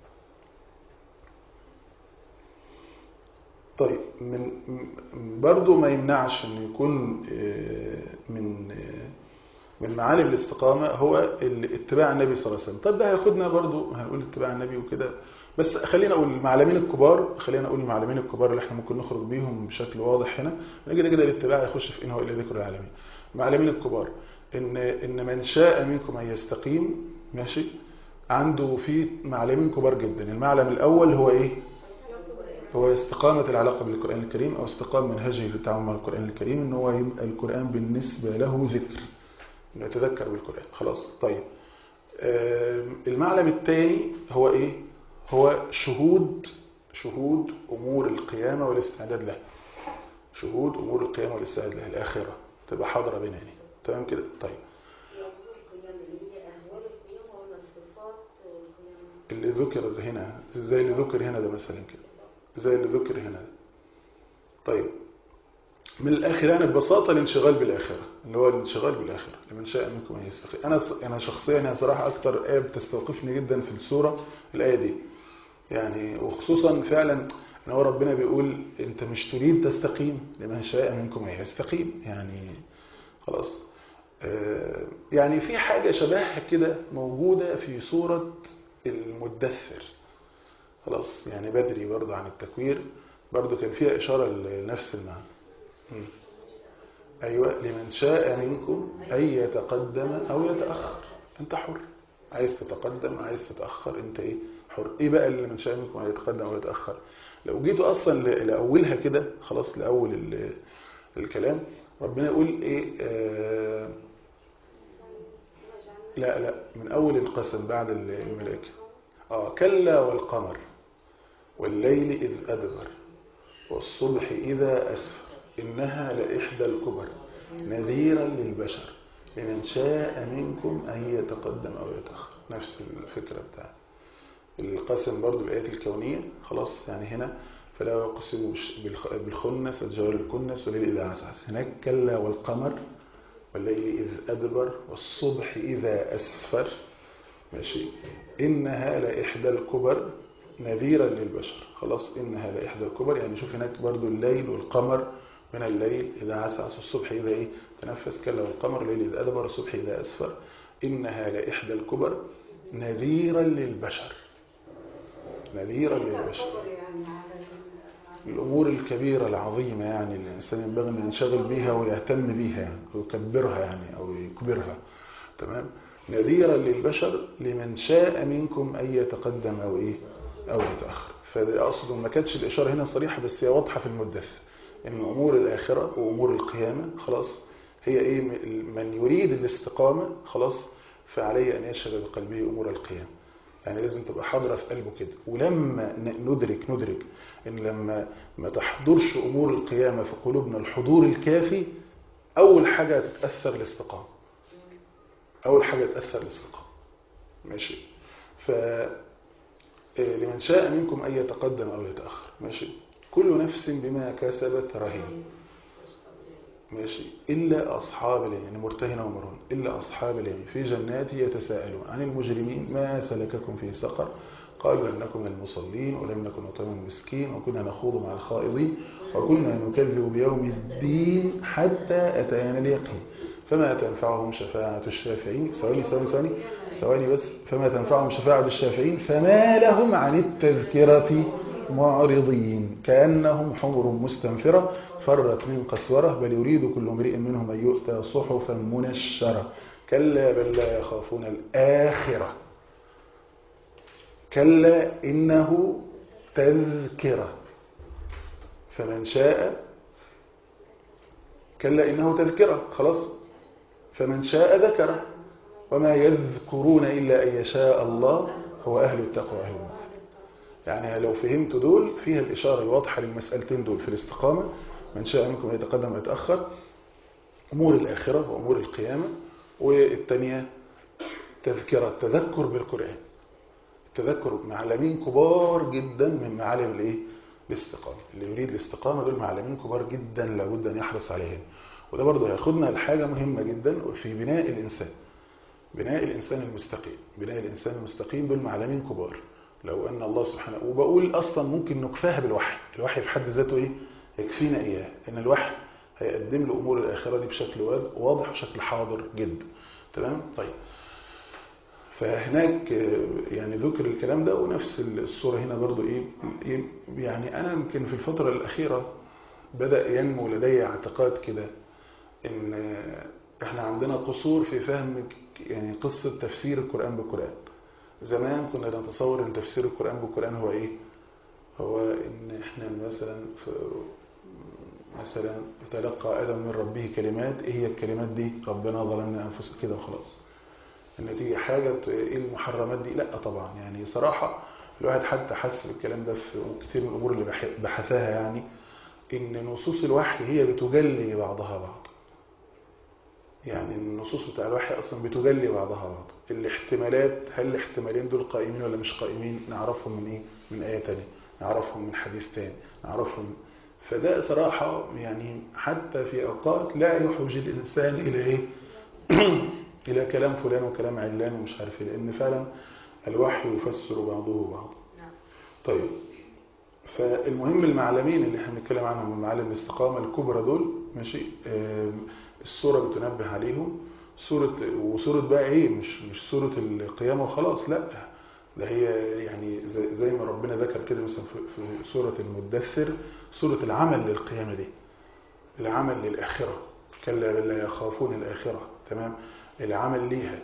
طيب من م- برضو ما يمنعش ان يكون آه، من آه، من معالم الاستقامة هو ال- اتباع النبي صلى الله عليه وسلم طب ده هياخدنا برضو هنقول اتباع النبي وكده بس خلينا اقول المعلمين الكبار خلينا اقول المعلمين الكبار اللي احنا ممكن نخرج بيهم بشكل واضح هنا كده كده الاتباع يخش في ان هو الا ذكر العالمين المعلمين الكبار ان ان من شاء منكم ان يستقيم ماشي عنده في معلمين كبار جدا المعلم الاول هو ايه هو استقامة العلاقة بالقرآن الكريم أو استقامة منهجه في التعامل مع القرآن الكريم إن هو يبقى القرآن بالنسبة له ذكر إنه يتذكر بالقرآن خلاص طيب آم، المعلم الثاني هو إيه هو شهود شهود أمور القيامة والاستعداد لها شهود أمور القيامة والاستعداد لها الآخرة تبقى حاضرة بين عينيه تمام كده طيب يقول القيام اللي هي أهوال القيام ولا صفات القيام اللي ذكر هنا زي اللي ذكر هنا ده مثلا كده زي اللي ذكر هنا ده. طيب من الآخر يعني ببساطة الانشغال بالآخرة اللي هو الانشغال بالآخرة لمن شاء منكم أن يستقيم أنا أنا شخصيا يعني صراحة أكتر آية بتستوقفني جدا في السورة الآية دي يعني وخصوصا فعلا ان هو ربنا بيقول أنت مش تريد تستقيم لمن شاء منكم أن يستقيم يعني خلاص آه، يعني في حاجة شبهها كده موجودة في سورة المدثر خلاص يعني بدري برضه عن التكوير برضه كان فيها إشارة لنفس المعنى مم. أيوة لمن شاء منكم أن يتقدم أو يتأخر أنت حر عايز تتقدم عايز تتأخر أنت إيه حر إيه بقى اللي من شاء منكم أن يتقدم أو يتأخر لو جيتوا أصلا ل- لأولها كده خلاص لأول ال- الكلام ربنا يقول إيه آه لا لا من أول القسم بعد الملائكة آه كلا والقمر والليل إذ أدبر والصبح إذا أسفر إنها لإحدى الكبر نذيرا للبشر لمن شاء منكم أن يتقدم أو يتأخر نفس الفكرة بتاعت القسم برضو الآيات الكونية خلاص يعني هنا فلا يقسم بالش- بالخ- بالخنس الجوار الكنس والليل إذا عسعس هناك كلا والقمر والليل إذ أدبر والصبح إذا أسفر ماشي إنها لإحدى الكبر نذيرا للبشر خلاص إنها لإحدى الكبر يعني شوف هناك برضو الليل والقمر من الليل إذا عسعس الصبح إذا إيه تنفس كلا والقمر الليل إذا أدبر الصبح إذا أسفر إنها لإحدى الكبر نذيرا للبشر نذيرا للبشر الأمور الكبيرة العظيمة يعني اللي الإنسان ينبغي أن ينشغل بها ويهتم بها يعني ويكبرها يعني أو يكبرها تمام نذيرا للبشر لمن شاء منكم أن يتقدم أو إيه أو يتأخر فأقصد ما كانتش الإشارة هنا صريحة بس هي واضحة في المدثر إن أمور الآخرة وأمور القيامة خلاص هي إيه من يريد الاستقامة خلاص فعليه أن يشغل بقلبه أمور القيامة يعني لازم تبقى حاضرة في قلبه كده ولما ندرك ندرك إن لما ما تحضرش أمور القيامة في قلوبنا الحضور الكافي أول حاجة تتأثر الاستقامة أول حاجة تأثر الاستقامة ماشي ف لمن شاء منكم أن يتقدم أو يتأخر ماشي كل نفس بما كسبت رهين ماشي إلا أصحاب اليمين يعني مرتهنة ومرهون إلا أصحاب اليمين في جنات يتساءلون عن المجرمين ما سلككم في سقر قالوا لم نكن من المصلين ولم نكن نطعم المسكين وكنا نخوض مع الخائضين وكنا نكذب بيوم الدين حتى أتينا اليقين فما تنفعهم شفاعة الشافعين ثواني ثواني ثواني ثواني بس فما تنفعهم شفاعة الشافعين فما لهم عن التذكرة معرضين كأنهم حمر مستنفرة فرت من قسورة بل يريد كل امرئ منهم أن يؤتى صحفا منشرة كلا بل لا يخافون الآخرة كلا إنه تذكرة فمن شاء كلا إنه تذكرة خلاص فمن شاء ذكره وما يذكرون إلا أن يشاء الله هو أهل التقوى أهل المغفرة يعني لو فهمت دول فيها الإشارة الواضحة للمسألتين دول في الاستقامة من شاء منكم أن يتقدم ويتأخر أمور الآخرة وأمور القيامة والثانية تذكرة التذكر بالقرآن التذكر معلمين كبار جدا من معالم الايه الاستقامة اللي يريد الاستقامة دول معلمين كبار جدا لابد أن يحرص عليهم وده برضه هياخدنا لحاجة مهمة جدا في بناء الإنسان بناء الإنسان المستقيم بناء الإنسان المستقيم دول معلمين كبار لو أن الله سبحانه وبقول أصلا ممكن نكفاها بالوحي الوحي في حد ذاته إيه يكفينا إياه إن الوحي هيقدم له أمور الآخرة دي بشكل واضح وبشكل حاضر جدا تمام طيب فهناك يعني ذكر الكلام ده ونفس الصورة هنا برضو إيه يعني أنا يمكن في الفترة الأخيرة بدأ ينمو لدي اعتقاد كده إن إحنا عندنا قصور في فهم يعني قصة تفسير القرآن بالقرآن زمان كنا نتصور ان تفسير القرآن بالقرآن هو ايه هو ان احنا مثلا في مثلا تلقى آدم من ربه كلمات ايه هي الكلمات دي ربنا ظلمنا انفسنا كده وخلاص النتيجة حاجة ايه المحرمات دي لا طبعا يعني صراحة الواحد حتى حس بالكلام ده في كتير من الامور اللي بحثاها يعني ان نصوص الوحي هي بتجلي بعضها بعض يعني النصوص بتاع الوحي اصلا بتجلي بعضها بعض الاحتمالات هل الاحتمالين دول قائمين ولا مش قائمين نعرفهم من ايه من ايه تانية نعرفهم من حديث تاني نعرفهم فده صراحة يعني حتى في اوقات لا يحوج الانسان الى ايه الى كلام فلان وكلام علان ومش عارف ايه لان فعلا الوحي يفسر بعضه بعضا طيب فالمهم المعلمين اللي احنا بنتكلم عنهم المعالم الاستقامة الكبرى دول ماشي الصورة بتنبه عليهم سورة وسورة بقى ايه مش مش سورة القيامة وخلاص لا ده هي يعني زي, زي ما ربنا ذكر كده مثلا في سورة المدثر سورة العمل للقيامة دي العمل للآخرة كلا بل لا يخافون الآخرة تمام العمل ليها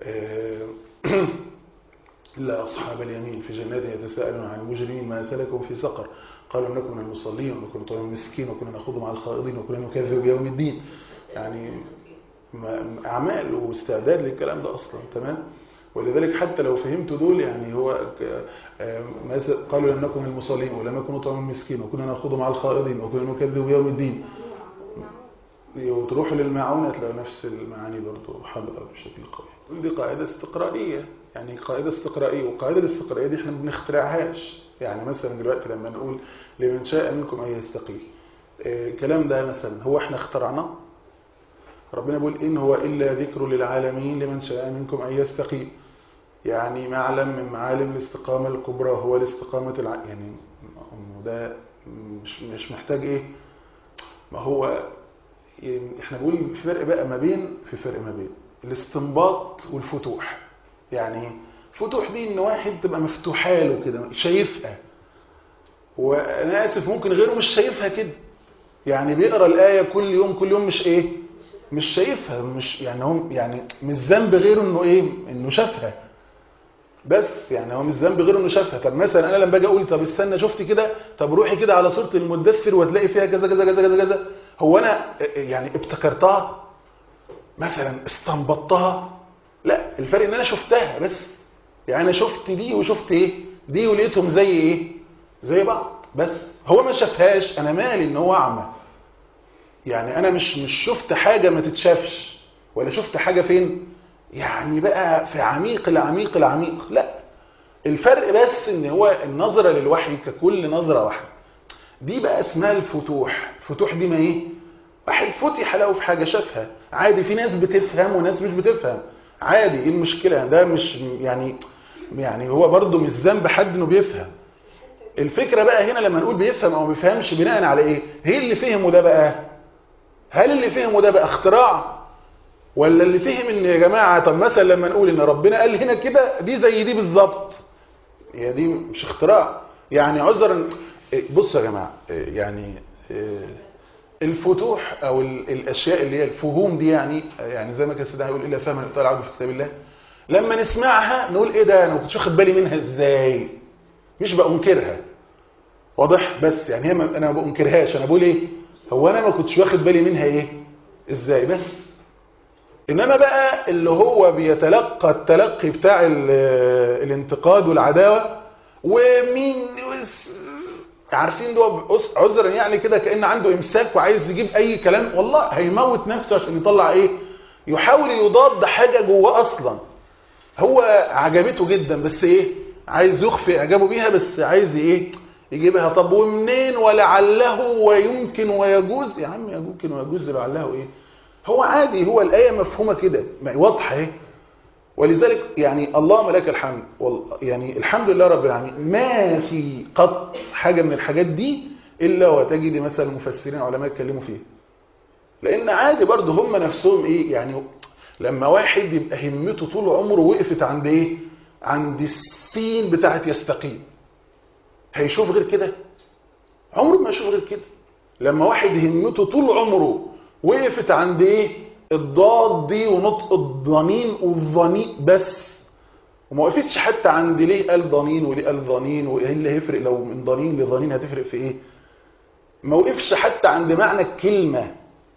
إلا أصحاب اليمين في جنات يتساءلون عن المجرمين ما سلكوا في سقر قالوا نكن من المصلين وكنا نطعم المسكين وكنا نخوض مع الخائضين وكنا نكذب بيوم الدين يعني أعمال واستعداد للكلام ده أصلا تمام ولذلك حتى لو فهمت دول يعني هو قالوا لم نكن من المصلين ولم نكن نطعم المسكين وكنا نخوض مع الخائضين وكنا نكذب بيوم الدين وتروح للمعونة تلاقي نفس المعاني برضو حاضرة بشكل قوي دي قاعدة استقرائية يعني قاعدة استقرائية والقاعدة الاستقرائية دي احنا ما بنخترعهاش يعني مثلا دلوقتي لما نقول لمن شاء منكم أن يستقيم الكلام ده مثلا هو احنا اخترعناه ربنا بيقول إن هو إلا ذكر للعالمين لمن شاء منكم أن يستقيم يعني معلم من معالم الاستقامة الكبرى هو الاستقامة الع... يعني ده مش مش محتاج ايه ما هو يعني احنا بنقول في فرق بقى ما بين في فرق ما بين الاستنباط والفتوح يعني فتوح دي ان واحد تبقى مفتوحه له كده شايفها وانا اسف ممكن غيره مش شايفها كده يعني بيقرا الايه كل يوم كل يوم مش ايه مش شايفها مش يعني هو يعني مش ذنب غيره انه ايه انه شافها بس يعني هو مش ذنب غيره انه شافها طب مثلا انا لما باجي اقول طب استنى شفت كده طب روحي كده على سوره المدثر وتلاقي فيها كذا كذا كذا كذا كذا هو انا يعني ابتكرتها مثلا استنبطتها لا الفرق ان انا شفتها بس يعني انا شفت دي وشفت ايه دي ولقيتهم زي ايه زي بعض بس هو ما شافهاش انا مالي ان هو اعمى يعني انا مش مش شفت حاجه ما تتشافش ولا شفت حاجه فين يعني بقى في عميق العميق العميق لا الفرق بس ان هو النظره للوحي ككل نظره واحده دي بقى اسمها الفتوح الفتوح دي ما ايه واحد فتح له في حاجه شافها عادي في ناس بتفهم وناس مش بتفهم عادي ايه المشكله ده مش يعني يعني هو برضه مش ذنب حد انه بيفهم الفكره بقى هنا لما نقول بيفهم او ما بيفهمش بناء على ايه هي اللي فهمه ده بقى هل اللي فهمه ده بقى اختراع ولا اللي فهم ان يا جماعه طب مثلا لما نقول ان ربنا قال هنا كده دي زي دي بالظبط هي دي مش اختراع يعني عذرا بصوا يا جماعه يعني الفتوح او الاشياء اللي هي الفهوم دي يعني يعني زي ما كان سيدنا هيقول الا فهم يقال عبد في كتاب الله لما نسمعها نقول ايه ده انا ما كنتش واخد بالي منها ازاي مش بأنكرها واضح بس يعني هي ما انا ما بأنكرهاش انا بقول ايه هو انا ما كنتش واخد بالي منها ايه ازاي بس انما بقى اللي هو بيتلقى التلقي بتاع الانتقاد والعداوه ومين عارفين ده عذرا يعني كده كان عنده امساك وعايز يجيب اي كلام والله هيموت نفسه عشان يطلع ايه يحاول يضاد حاجه جواه اصلا هو عجبته جدا بس ايه عايز يخفي اعجابه بيها بس عايز ايه يجيبها طب ومنين ولعله ويمكن ويجوز يا عم يمكن ويجوز لعله ايه هو عادي هو الايه مفهومه كده واضحه اهي ولذلك يعني اللهم لك الحمد يعني الحمد لله رب العالمين ما في قط حاجه من الحاجات دي الا وتجد مثلا مفسرين علماء يتكلموا فيها لان عادي برضه هم نفسهم ايه يعني لما واحد يبقى همته طول عمره وقفت عند ايه عند السين بتاعت يستقيم هيشوف غير كده عمره ما يشوف غير كده لما واحد همته طول عمره وقفت عند ايه الضاد دي ونطق الضنين والظنين بس وما وقفتش حتى عند ليه قال ضنين وليه قال ضنين وايه اللي هيفرق لو من ضنين لضنين هتفرق في ايه ما وقفش حتى عند معنى الكلمه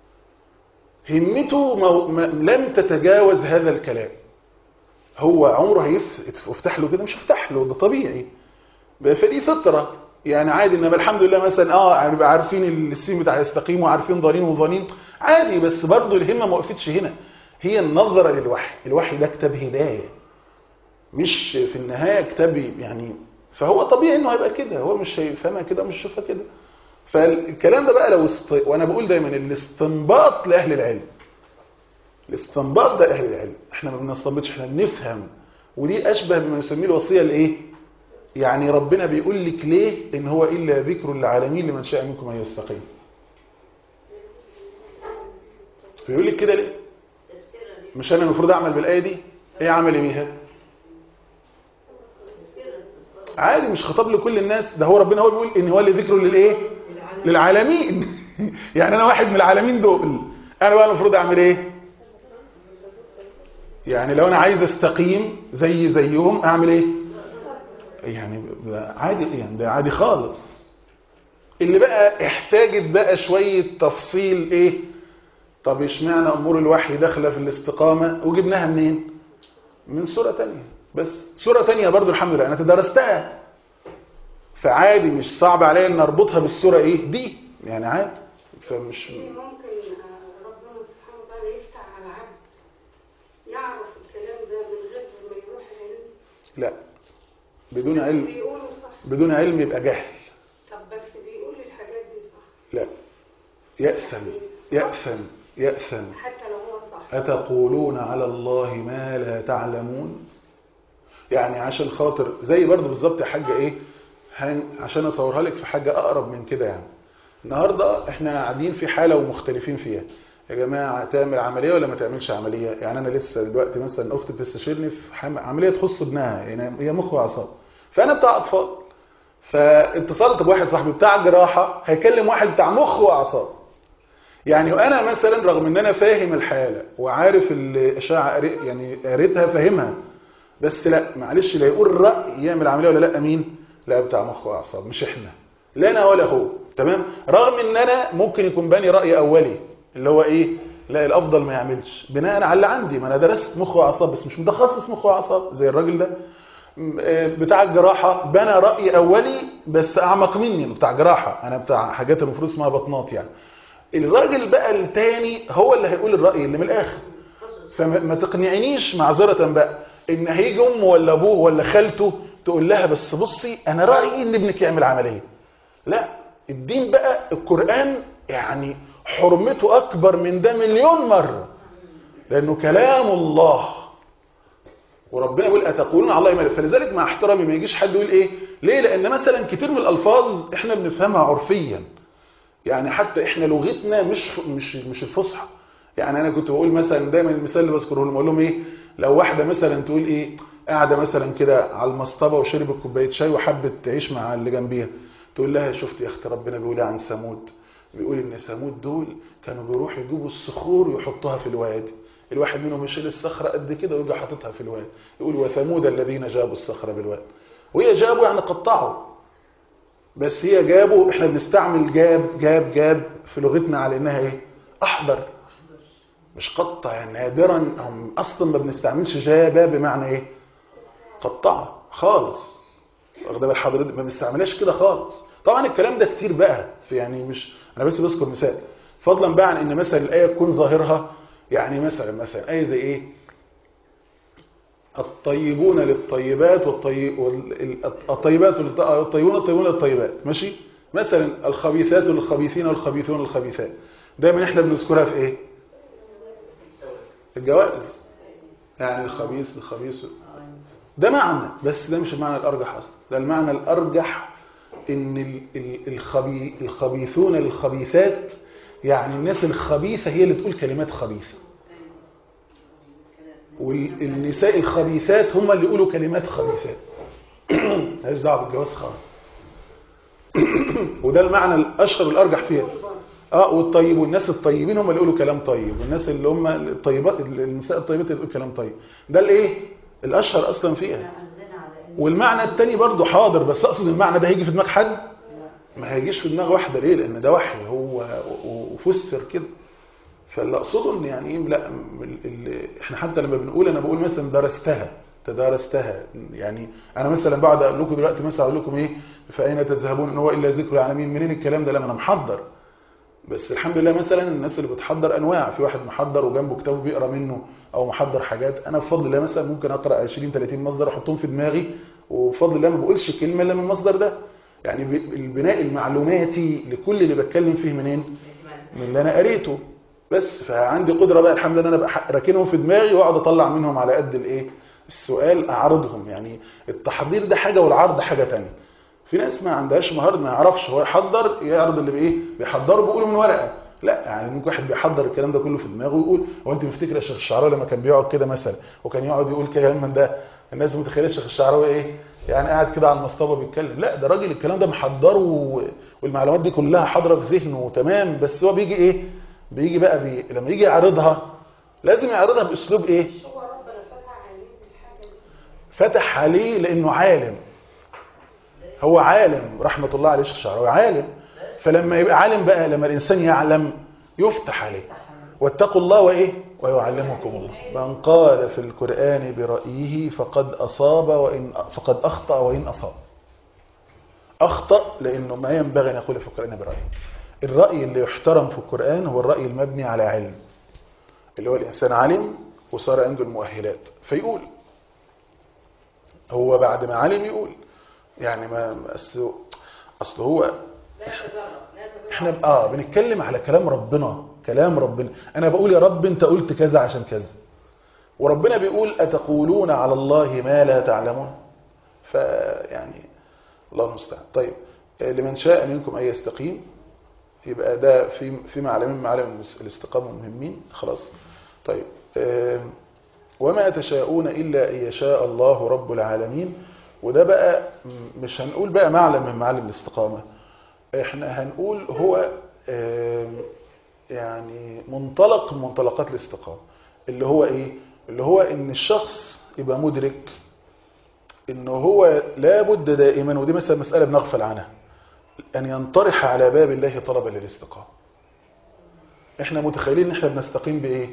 همته مو... ما... لم تتجاوز هذا الكلام هو عمره هيفتح له كده مش هيفتح له ده طبيعي فدي فطره يعني عادي انما الحمد لله مثلا اه نبقى عارفين السين بتاع يستقيم وعارفين ضارين وظنين عادي بس برضه الهمه ما وقفتش هنا هي النظره للوحي الوحي ده كتاب هدايه مش في النهايه كتاب يعني فهو طبيعي انه هيبقى كده هو مش هيفهمها كده مش شايفها كده فالكلام ده بقى لو است... وانا بقول دايما الاستنباط لاهل العلم الاستنباط ده لاهل العلم احنا ما بنستنبطش احنا بنفهم ودي اشبه بما نسميه الوصيه الايه يعني ربنا بيقول لك ليه ان هو الا ذكر للعالمين لمن شاء منكم ان يستقيم بيقول لك كده ليه مش انا المفروض اعمل بالايه دي ايه عملي بيها عادي مش خطاب لكل الناس ده هو ربنا هو بيقول ان هو اللي ذكره للايه للعالمين يعني انا واحد من العالمين دول انا بقى المفروض اعمل ايه يعني لو انا عايز استقيم زي زيهم اعمل ايه يعني ده عادي يعني ده عادي خالص اللي بقى احتاجت بقى شوية تفصيل ايه طب اشمعنى امور الوحي داخله في الاستقامة وجبناها منين من سورة تانية بس سورة تانية برضو الحمد لله انا تدرستها فعادي مش صعب عليا ان اربطها بالسورة ايه دي يعني عادي فمش ممكن ربنا سبحانه وتعالى يفتح على عبد يعرف الكلام ده من غير ما يروح علم لا بدون علم بيقولوا صح بدون علم يبقى جهل طب بس بيقول الحاجات دي صح لا يأثم يأثم يأثم حتى لو هو صح أتقولون على الله ما لا تعلمون يعني عشان خاطر زي برضو بالظبط يا حاجة ايه هن عشان اصورها لك في حاجة اقرب من كده يعني النهارده احنا قاعدين في حاله ومختلفين فيها يا جماعه تعمل عمليه ولا ما تعملش عمليه يعني انا لسه دلوقتي مثلا اختي بتستشيرني في حم- عمليه تخص ابنها يعني هي مخ واعصاب فانا بتاع اطفال فاتصلت بواحد صاحبي بتاع جراحه هيكلم واحد بتاع مخ واعصاب يعني وانا مثلا رغم ان انا فاهم الحاله وعارف الاشعه قري- يعني قريتها فاهمها بس لا معلش لا يقول راي يعمل عمليه ولا لا مين لا بتاع مخ واعصاب مش احنا لا انا ولا هو تمام رغم ان انا ممكن يكون باني راي اولي اللي هو ايه لا الافضل ما يعملش بناء على اللي عندي ما انا درست مخ واعصاب بس مش متخصص مخ واعصاب زي الراجل ده م- آه، بتاع الجراحه بنى راي اولي بس اعمق مني إنه بتاع جراحه انا بتاع حاجات المفروض اسمها بطنات يعني الراجل بقى التاني هو اللي هيقول الراي اللي من الاخر فما ما تقنعنيش معذرة بقى ان هيجي امه ولا ابوه ولا خالته تقول لها بس بصي انا رايي ان ابنك يعمل عمليه لا الدين بقى القران يعني حرمته اكبر من ده مليون مره لانه كلام الله وربنا يقول اتقولون على الله ما لا- فلذلك مع احترامي ما يجيش حد يقول ايه ليه لان مثلا كتير من الالفاظ احنا بنفهمها عرفيا يعني حتى احنا لغتنا مش مش مش الفصحى يعني انا كنت بقول مثلا دايما المثال اللي بذكره لهم اقول لهم ايه لو واحده مثلا تقول ايه قاعده مثلا كده على المصطبه وشربت كوبايه شاي وحبت تعيش مع اللي جنبيها تقول لها شفت يا اختي ربنا بيقول إيه عن ثمود بيقول ان ثمود دول كانوا بيروحوا يجيبوا الصخور ويحطوها في الوادي الواحد منهم يشيل الصخره قد كده ويجي حاططها في الوادي يقول وثمود الذين جابوا الصخره بالوادي وهي جابوا يعني قطعوا بس هي جابوا احنا بنستعمل جاب جاب جاب في لغتنا على انها ايه احضر مش قطع يعني نادرا هم اصلا ما بنستعملش جابه بمعنى ايه قطعه خالص واخده بال حضرتك ما بنستعملهاش كده خالص طبعا الكلام ده كتير بقى في يعني مش انا بس بذكر مثال فضلا بقى عن ان مثلا الايه تكون ظاهرها يعني مثلا مثلا ايه زي ايه الطيبون للطيبات والطيب والطيبات الطيبون الطيبون للطيبات ماشي مثلا الخبيثات للخبيثين والخبيثون للخبيثات دايما احنا بنذكرها في ايه الجوائز يعني الخبيث الخبيث ده معنى بس ده مش المعنى الارجح اصلا ده المعنى الارجح ان ال- ال- الخبي الخبيثون للخبيثات يعني الناس الخبيثه هي اللي تقول كلمات خبيثه والنساء الخبيثات هم اللي يقولوا كلمات خبيثات مالهاش دعوه بالجواز خالص وده المعنى الاشهر والارجح فيها اه والطيب والناس الطيبين هم اللي يقولوا كلام طيب والناس اللي هم الطيبات النساء الطيبات اللي يقولوا كلام طيب ده الايه الاشهر اصلا فيها والمعنى التاني برضه حاضر بس اقصد المعنى ده هيجي في دماغ حد ما هيجيش في دماغ واحده ليه لان ده وحي هو وفسر كده فاللي اقصده ان يعني ايه لا ال- ال- احنا حتى لما بنقول انا بقول مثلا درستها تدارستها يعني انا مثلا بعد اقول لكم دلوقتي مثلا اقول لكم ايه فاين تذهبون ان هو الا ذكر العالمين منين الكلام ده لما انا محضر بس الحمد لله مثلا الناس اللي بتحضر انواع في واحد محضر وجنبه كتاب بيقرا منه او محضر حاجات انا بفضل الله مثلا ممكن اقرا 20 30 مصدر احطهم في دماغي وبفضل الله ما بقولش كلمه الا من المصدر ده يعني ب- البناء المعلوماتي لكل اللي بتكلم فيه منين من اللي انا قريته بس فعندي قدره بقى الحمد لله انا بقى راكنهم في دماغي واقعد اطلع منهم على قد الايه السؤال اعرضهم يعني التحضير ده حاجه والعرض حاجه تانية في ناس ما عندهاش مهارة ما يعرفش هو يحضر يعرض اللي بايه بيحضره بيقوله من ورقه لا يعني ممكن واحد بيحضر الكلام ده كله في دماغه ويقول هو انت مفتكر يا شيخ الشعراوي لما كان بيقعد كده مثلا وكان يقعد يقول كلام من ده الناس متخيله الشيخ الشعراوي ايه يعني قاعد كده على المصطبه بيتكلم لا ده راجل الكلام ده محضره و- والمعلومات دي كلها حاضره في ذهنه تمام بس هو بيجي ايه بيجي بقى بي... لما يجي يعرضها لازم يعرضها باسلوب ايه هو ربنا فتح عليه بالحاجة دي فتح عليه لانه عالم هو عالم رحمة الله عليه الشيخ الشعراوي عالم فلما يبقى عالم بقى لما الإنسان يعلم يفتح عليه واتقوا الله وإيه ويعلمكم الله من قال في القرآن برأيه فقد أصاب وإن فقد أخطأ وإن أصاب أخطأ لأنه ما ينبغي أن يقول في القرآن برأيه الرأي اللي يحترم في القرآن هو الرأي المبني على علم اللي هو الإنسان علم وصار عنده المؤهلات فيقول هو بعد ما علم يقول يعني ما اصل اصل هو احنا اه بنتكلم على كلام ربنا كلام ربنا انا بقول يا رب انت قلت كذا عشان كذا وربنا بيقول اتقولون على الله ما لا تعلمون فيعني الله المستعان طيب آه، لمن شاء منكم ان يستقيم يبقى ده في في معلمين من معالم الاستقامة مهمين خلاص طيب آم، وما تشاءون إلا أن يشاء الله رب العالمين وده بقى م- مش هنقول بقى معلم من معالم الاستقامة احنا هنقول هو آم، يعني منطلق من منطلقات الاستقامة اللي هو ايه اللي هو ان الشخص يبقى مدرك انه هو لابد دائما ودي مثلا مسألة بنغفل عنها ان ينطرح على باب الله طلبا للاستقامة احنا متخيلين ان احنا بنستقيم بايه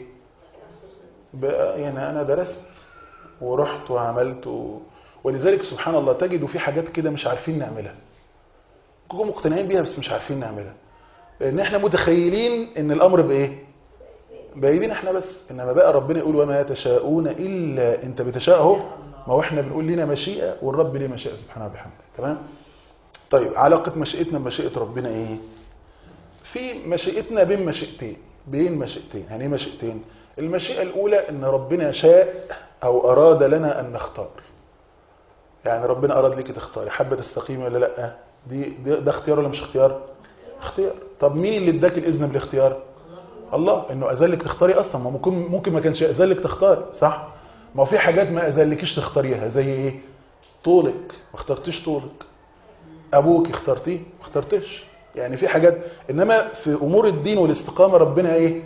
بقى يعني انا درست ورحت وعملت و... ولذلك سبحان الله تجدوا في حاجات كده مش عارفين نعملها كلكم مقتنعين بيها بس مش عارفين نعملها لان احنا متخيلين ان الامر بايه بايدين احنا بس انما بقى ربنا يقول وما تشاءون الا انت بتشاء اهو ما هو احنا بنقول لنا مشيئه والرب ليه مشيئه سبحانه وبحمده تمام طيب علاقه مشيئتنا بمشيئه ربنا ايه في مشيئتنا بين مشيئتين بين مشيئتين يعني ايه مشيئتين المشيئه الاولى ان ربنا شاء او اراد لنا ان نختار يعني ربنا اراد لك تختاري حابه تستقيمي ولا لا دي ده, ده اختيار ولا مش اختيار اختيار طب مين اللي اداك الاذن بالاختيار الله انه اذلك تختاري اصلا ما ممكن ممكن ما كانش اذلك تختاري صح ما هو في حاجات ما اذلكيش تختاريها زي ايه طولك ما اخترتيش طولك ابوك اخترتيه ما اخترتش يعني في حاجات انما في امور الدين والاستقامه ربنا ايه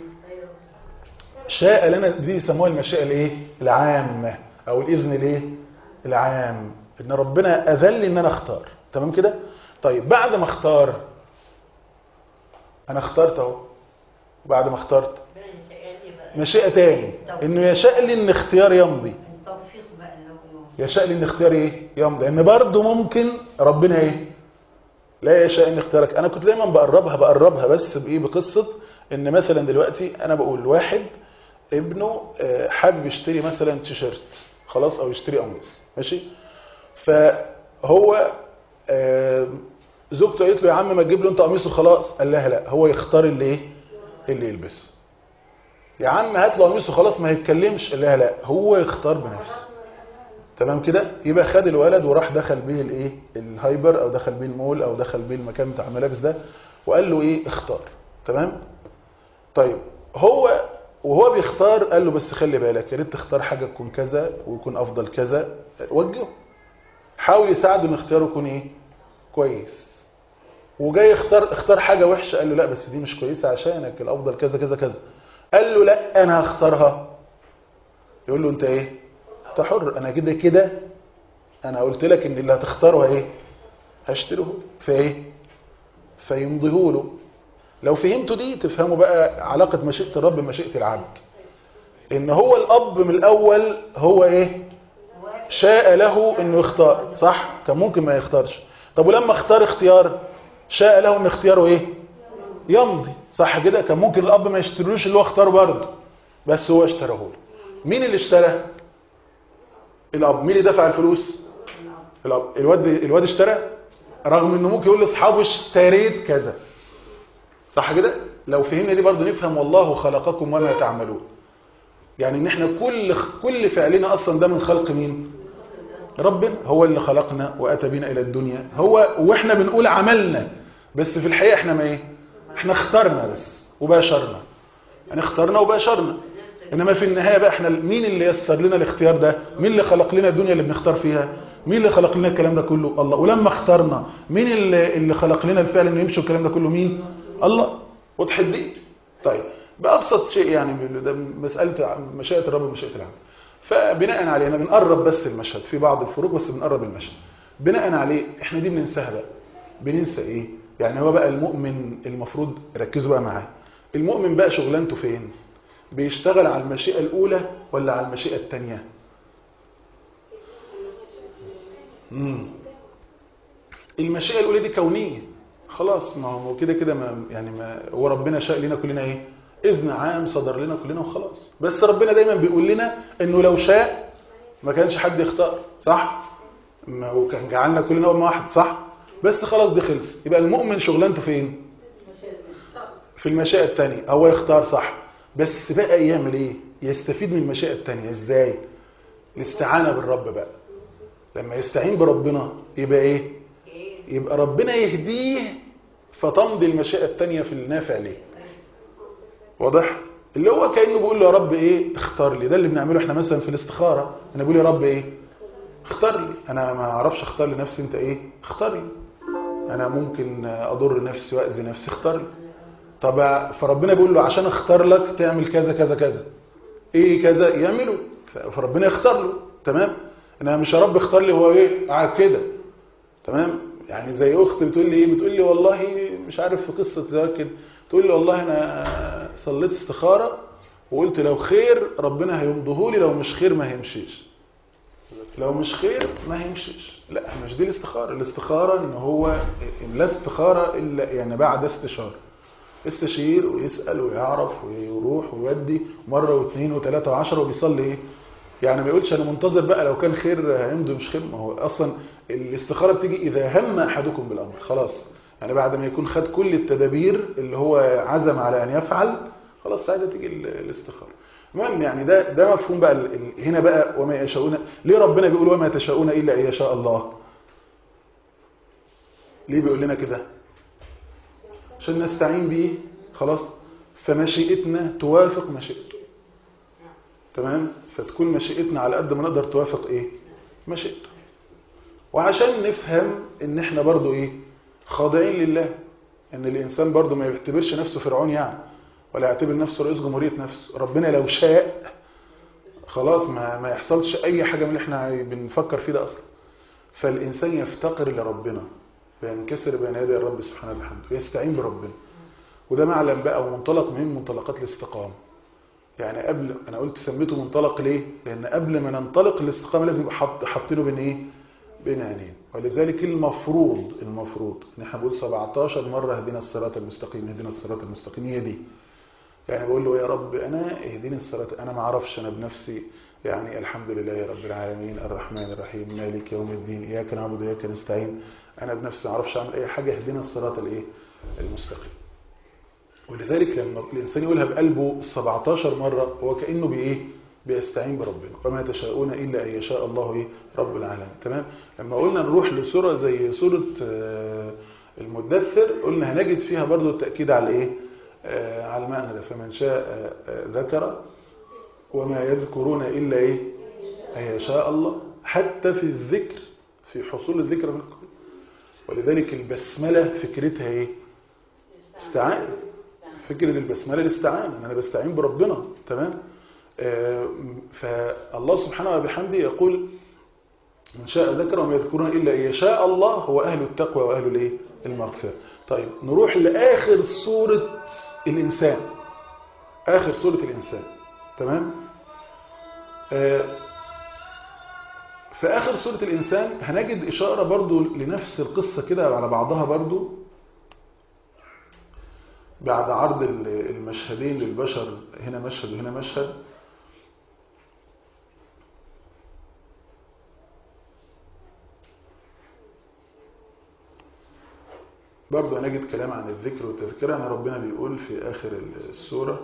شاء لنا دي يسموها المشيئه الايه العامه او الاذن الايه العام ان ربنا اذل ان انا اختار تمام كده طيب بعد ما اختار انا اخترت اهو بعد ما اخترت مشيئه تاني انه يشاء لي ان اختياري يمضي التوفيق بقى اللي هو يشاء لي ان اختياري ايه يمضي ان برضه ممكن ربنا ايه لا يشاء ان اختيارك انا كنت دايما بقربها بقربها بس بايه بقصه ان مثلا دلوقتي انا بقول واحد ابنه آه، حابب يشتري مثلا تيشيرت خلاص او يشتري قميص ماشي فهو آه، زوجته قالت له يا عم ما تجيب له انت قميص وخلاص قال لها لا هو يختار اللي ايه اللي يلبسه يا عم هات له قميص وخلاص ما يتكلمش قال لها لا هو يختار بنفسه تمام كده يبقى خد الولد وراح دخل بيه الايه الهايبر او دخل بيه المول او دخل بيه المكان بتاع الملابس ده وقال له ايه اختار تمام طيب هو وهو بيختار قال له بس خلي بالك يا ريت تختار حاجه تكون كذا ويكون افضل كذا وجهه حاول يساعده ان اختياره يكون ايه كويس وجاي يختار اختار حاجه وحشه قال له لا بس دي مش كويسه عشانك الافضل كذا كذا كذا قال له لا انا هختارها يقول له انت ايه انت حر انا كده كده انا قلت لك ان اللي هتختاره ايه هشتره فايه فيمضيه له لو فهمتوا دي تفهموا بقى علاقة مشيئة الرب بمشيئة العبد ان هو الاب من الاول هو ايه شاء له انه يختار صح كان ممكن ما يختارش طب ولما اختار اختيار شاء له ان اختياره ايه يمضي صح كده كان ممكن الاب ما يشتريلوش اللي هو اختاره برضه بس هو اشتراه له مين اللي اشترى الاب مين اللي دفع الفلوس الاب الواد الواد اشترى رغم انه ممكن يقول لاصحابه اشتريت كذا صح كده لو فهمنا دي برضه نفهم والله خلقكم وما تعملون يعني ان احنا كل كل فعلنا اصلا ده من خلق مين ربنا هو اللي خلقنا واتى بنا الى الدنيا هو واحنا بنقول عملنا بس في الحقيقه احنا ما ايه احنا اخترنا بس وباشرنا يعني اخترنا وباشرنا انما في النهايه بقى احنا مين اللي يسر لنا الاختيار ده مين اللي خلق لنا الدنيا اللي بنختار فيها مين اللي خلق لنا الكلام ده كله الله ولما اخترنا مين اللي, اللي خلق لنا الفعل انه يمشي الكلام ده كله مين الله وضحت دي طيب بأبسط شيء يعني ده مسألة مشيئة الرب ومشيئة العبد فبناء عليه انا بنقرب بس المشهد في بعض الفروق بس بنقرب المشهد بناء عليه احنا دي بننساها بقى بننسى ايه يعني هو بقى المؤمن المفروض ركزوا بقى معايا المؤمن بقى شغلانته فين بيشتغل على المشيئة الأولى ولا على المشيئة الثانية امم المشيئة الأولى دي كونية خلاص ما هو كده كده ما يعني ما هو ربنا شاء لنا كلنا ايه اذن عام صدر لنا كلنا وخلاص بس ربنا دايما بيقول لنا انه لو شاء ما كانش حد يختار صح ما هو كان جعلنا كلنا امه واحد صح بس خلاص دي خلص يبقى المؤمن شغلانته فين في المشيئة الثانية هو يختار صح بس بقى يعمل ايه يستفيد من المشيئة الثانية ازاي الاستعانة بالرب بقى لما يستعين بربنا يبقى ايه يبقى ربنا يهديه فتمضي المشيئة التانية في النافع ليه واضح اللي هو كأنه بيقول له يا رب ايه اختار لي ده اللي بنعمله احنا مثلا في الاستخارة انا بقول يا رب ايه اختار لي انا ما اعرفش اختار لنفسي انت ايه اختار لي انا ممكن اضر نفسي واذي نفسي اختار لي طب فربنا بيقول له عشان اختار لك تعمل كذا كذا كذا ايه كذا يعمله ف- فربنا يختار له تمام انا مش يا رب اختار لي هو ايه قاعد كده تمام يعني زي اخت بتقول لي ايه بتقول لي والله مش عارف في قصه زواج كده تقول لي والله انا صليت استخاره وقلت لو خير ربنا هيمضيه لي لو مش خير ما هيمشيش لو مش خير ما هيمشيش لا مش دي الاستخاره الاستخاره ان هو لا استخاره الا يعني بعد استشاره يستشير ويسأل ويعرف ويروح ويودي مرة واثنين وثلاثة وعشرة وبيصلي ايه يعني ما يقولش انا منتظر بقى لو كان خير هيمضي مش خير ما هو اصلا الاستخارة بتيجي اذا هم احدكم بالامر خلاص يعني بعد ما يكون خد كل التدابير اللي هو عزم على ان يفعل خلاص ساعتها تيجي ال- الاستخارة المهم يعني ده ده مفهوم بقى ال- ال- هنا بقى وما يشاءون ليه ربنا بيقول وما تشاءون الا ان يشاء الله ليه بيقول لنا كده عشان نستعين بيه خلاص فمشيئتنا توافق مشيئته تمام فتكون مشيئتنا على قد ما نقدر توافق ايه مشيئته وعشان نفهم ان احنا برضو ايه خاضعين لله ان الانسان برضو ما يعتبرش نفسه فرعون يعني ولا يعتبر نفسه رئيس جمهورية نفسه ربنا لو شاء خلاص ما, ما يحصلش اي حاجة من اللي احنا بنفكر فيه ده اصلا فالانسان يفتقر لربنا وينكسر بين يدي الرب سبحانه وتعالى ويستعين بربنا وده معلم بقى ومنطلق من منطلقات الاستقامة يعني قبل انا قلت سميته منطلق ليه لان قبل ما ننطلق الاستقامة لازم يبقى حط حاطينه بين ايه بين عينين ولذلك المفروض المفروض ان احنا بنقول 17 مرة اهدنا الصراط المستقيم اهدنا الصراط المستقيم هي دي يعني بقول له يا رب انا اهديني الصراط انا ما اعرفش انا بنفسي يعني الحمد لله يا رب العالمين الرحمن الرحيم مالك يوم الدين اياك نعبد واياك نستعين انا بنفسي ما اعرفش اعمل اي حاجه اهدنا الصراط الايه المستقيم ولذلك لما الانسان يقولها بقلبه 17 مره هو كانه بايه بيستعين بربنا وما تشاءون الا ان يشاء الله ايه رب العالمين تمام لما قلنا نروح لسوره زي سوره آه، المدثر قلنا هنجد فيها برضو التاكيد على ايه آه، على المعنى ده فمن شاء آه، آه، ذكر وما يذكرون إلا إيه أن يشاء الله حتى في الذكر في حصول الذكر في القلب ولذلك البسملة فكرتها إيه استعان فكرة البسملة الاستعانة أنا بستعين بربنا تمام آه، فالله سبحانه وبحمده يقول من شاء ذكر وما يذكرون إلا أن يشاء الله هو أهل التقوى وأهل الإيه المغفرة طيب نروح لآخر سورة الإنسان آخر سورة الإنسان تمام آه، في آخر سورة الإنسان هنجد إشارة برضو لنفس القصة كده على بعضها برضو بعد عرض ال- المشهدين للبشر هنا مشهد وهنا مشهد برضو هنجد كلام عن الذكر والتذكرة أن ربنا بيقول في آخر السورة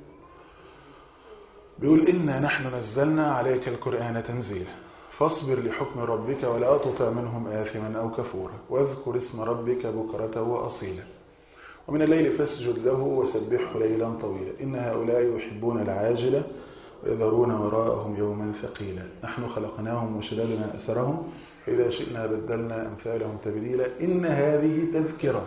بيقول إنا نحن نزلنا عليك القرآن تنزيلا فاصبر لحكم ربك ولا تطع منهم آثما أو كفورا واذكر اسم ربك بكرة وأصيلا ومن الليل فاسجد له وسبحه ليلا طويلا إن هؤلاء يحبون العاجلة ويذرون وراءهم يوما ثقيلا نحن خلقناهم وشددنا أسرهم فإذا شئنا بدلنا أمثالهم تبديلا إن هذه تذكرة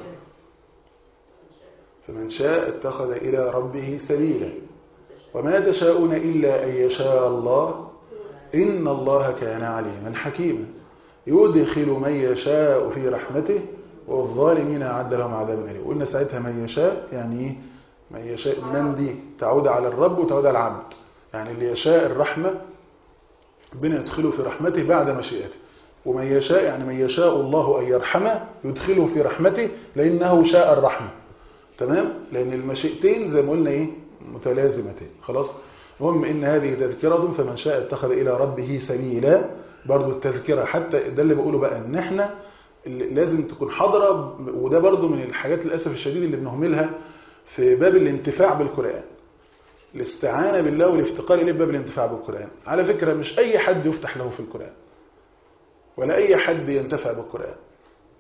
فمن شاء اتخذ إلى ربه سبيلا وما تشاءون إلا أن يشاء الله إن الله كان عليما حكيما يدخل من يشاء في رحمته والظالمين أعد لهم عذابا أليما قلنا ساعتها من يشاء يعني إيه؟ من يشاء من دي تعود على الرب وتعود على العبد يعني اللي يشاء الرحمة ربنا يدخله في رحمته بعد مشيئته ومن يشاء يعني من يشاء الله أن يرحمه يدخله في رحمته لأنه شاء الرحمة تمام لأن المشيئتين زي ما قلنا إيه متلازمتين خلاص المهم إن هذه تذكرة فمن شاء اتخذ إلى ربه سبيلا برضو التذكرة حتى ده اللي بقوله بقى إن إحنا اللي لازم تكون حاضرة وده برضو من الحاجات للأسف الشديد اللي بنهملها في باب الانتفاع بالقرآن الاستعانة بالله والافتقار إليه باب الانتفاع بالقرآن على فكرة مش أي حد يفتح له في القرآن ولا أي حد ينتفع بالقرآن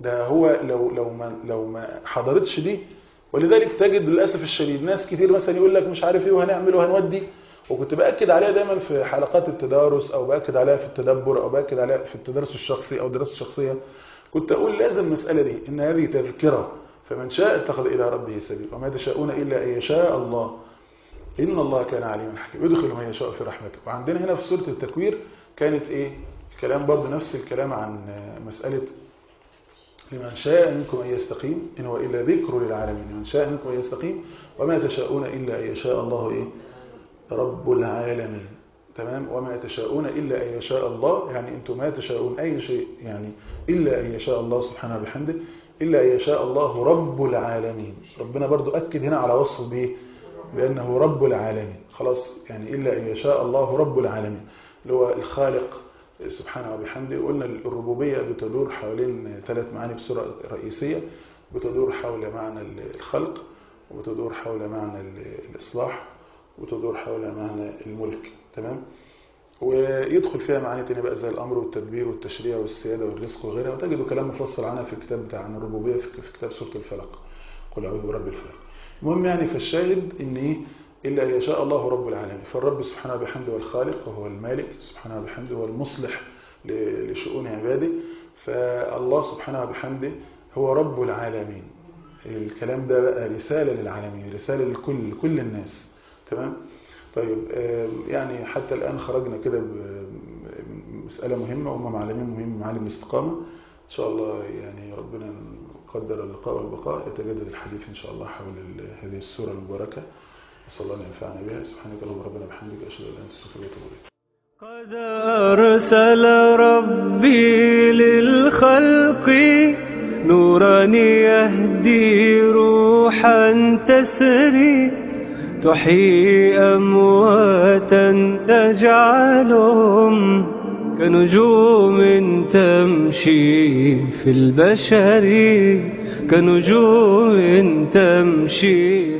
ده هو لو لو ما لو ما حضرتش دي ولذلك تجد للاسف الشديد ناس كتير مثلا يقول لك مش عارف ايه وهنعمل وهنودي وكنت باكد عليها دايما في حلقات التدارس او باكد عليها في التدبر او باكد عليها في التدرس الشخصي او الدراسه الشخصيه كنت اقول لازم المساله دي ان هذه تذكره فمن شاء اتخذ الى ربه سبيل وما تشاءون الا ان يشاء الله ان الله كان عليما حكيما يدخل من يشاء في رحمته وعندنا هنا في سوره التكوير كانت ايه الكلام برضه نفس الكلام عن مساله لمن شاء منكم أن يستقيم إن هو إلا ذكر للعالمين لمن شاء منكم أن يستقيم وما تشاءون إلا أن يشاء الله إيه رب العالمين تمام وما تشاءون إلا أن يشاء الله يعني أنتم ما تشاءون أي شيء يعني إلا أن يشاء الله سبحانه وبحمده إلا أن يشاء الله رب العالمين ربنا برضو أكد هنا على وصف به بأنه رب العالمين خلاص يعني إلا أن يشاء الله رب العالمين اللي هو الخالق سبحانه وبحمده قلنا الربوبية بتدور حوالين ثلاث معاني بصورة رئيسية بتدور حول معنى الخلق وبتدور حول معنى الإصلاح وتدور حول معنى الملك تمام ويدخل فيها معاني تانية بقى زي الأمر والتدبير والتشريع والسيادة والرزق وغيرها وتجدوا كلام مفصل عنها في الكتاب بتاع عن الربوبية في كتاب سورة الفلق قل أعوذ برب الفلق المهم يعني فالشاهد إن إيه إلا أن يشاء الله رب العالمين فالرب سبحانه بحمده والخالق وهو المالك سبحانه بحمده والمصلح لشؤون عباده فالله سبحانه بحمده هو رب العالمين الكلام ده بقى رسالة للعالمين رسالة لكل كل الناس تمام طيب يعني حتى الآن خرجنا كده بمسألة مهمة وهم معلمين مهم معالم الاستقامة إن شاء الله يعني ربنا قدر اللقاء والبقاء يتجدد الحديث إن شاء الله حول هذه السورة المباركة صلى الله أن ينفعنا بها سبحانك اللهم ربنا بحمدك أشهد أن لا إله إلا أنت أستغفرك وأتوب إليك قد أرسل ربي للخلق نورا يهدي روحا تسري تحيي أمواتا تجعلهم كنجوم تمشي في البشر كنجوم تمشي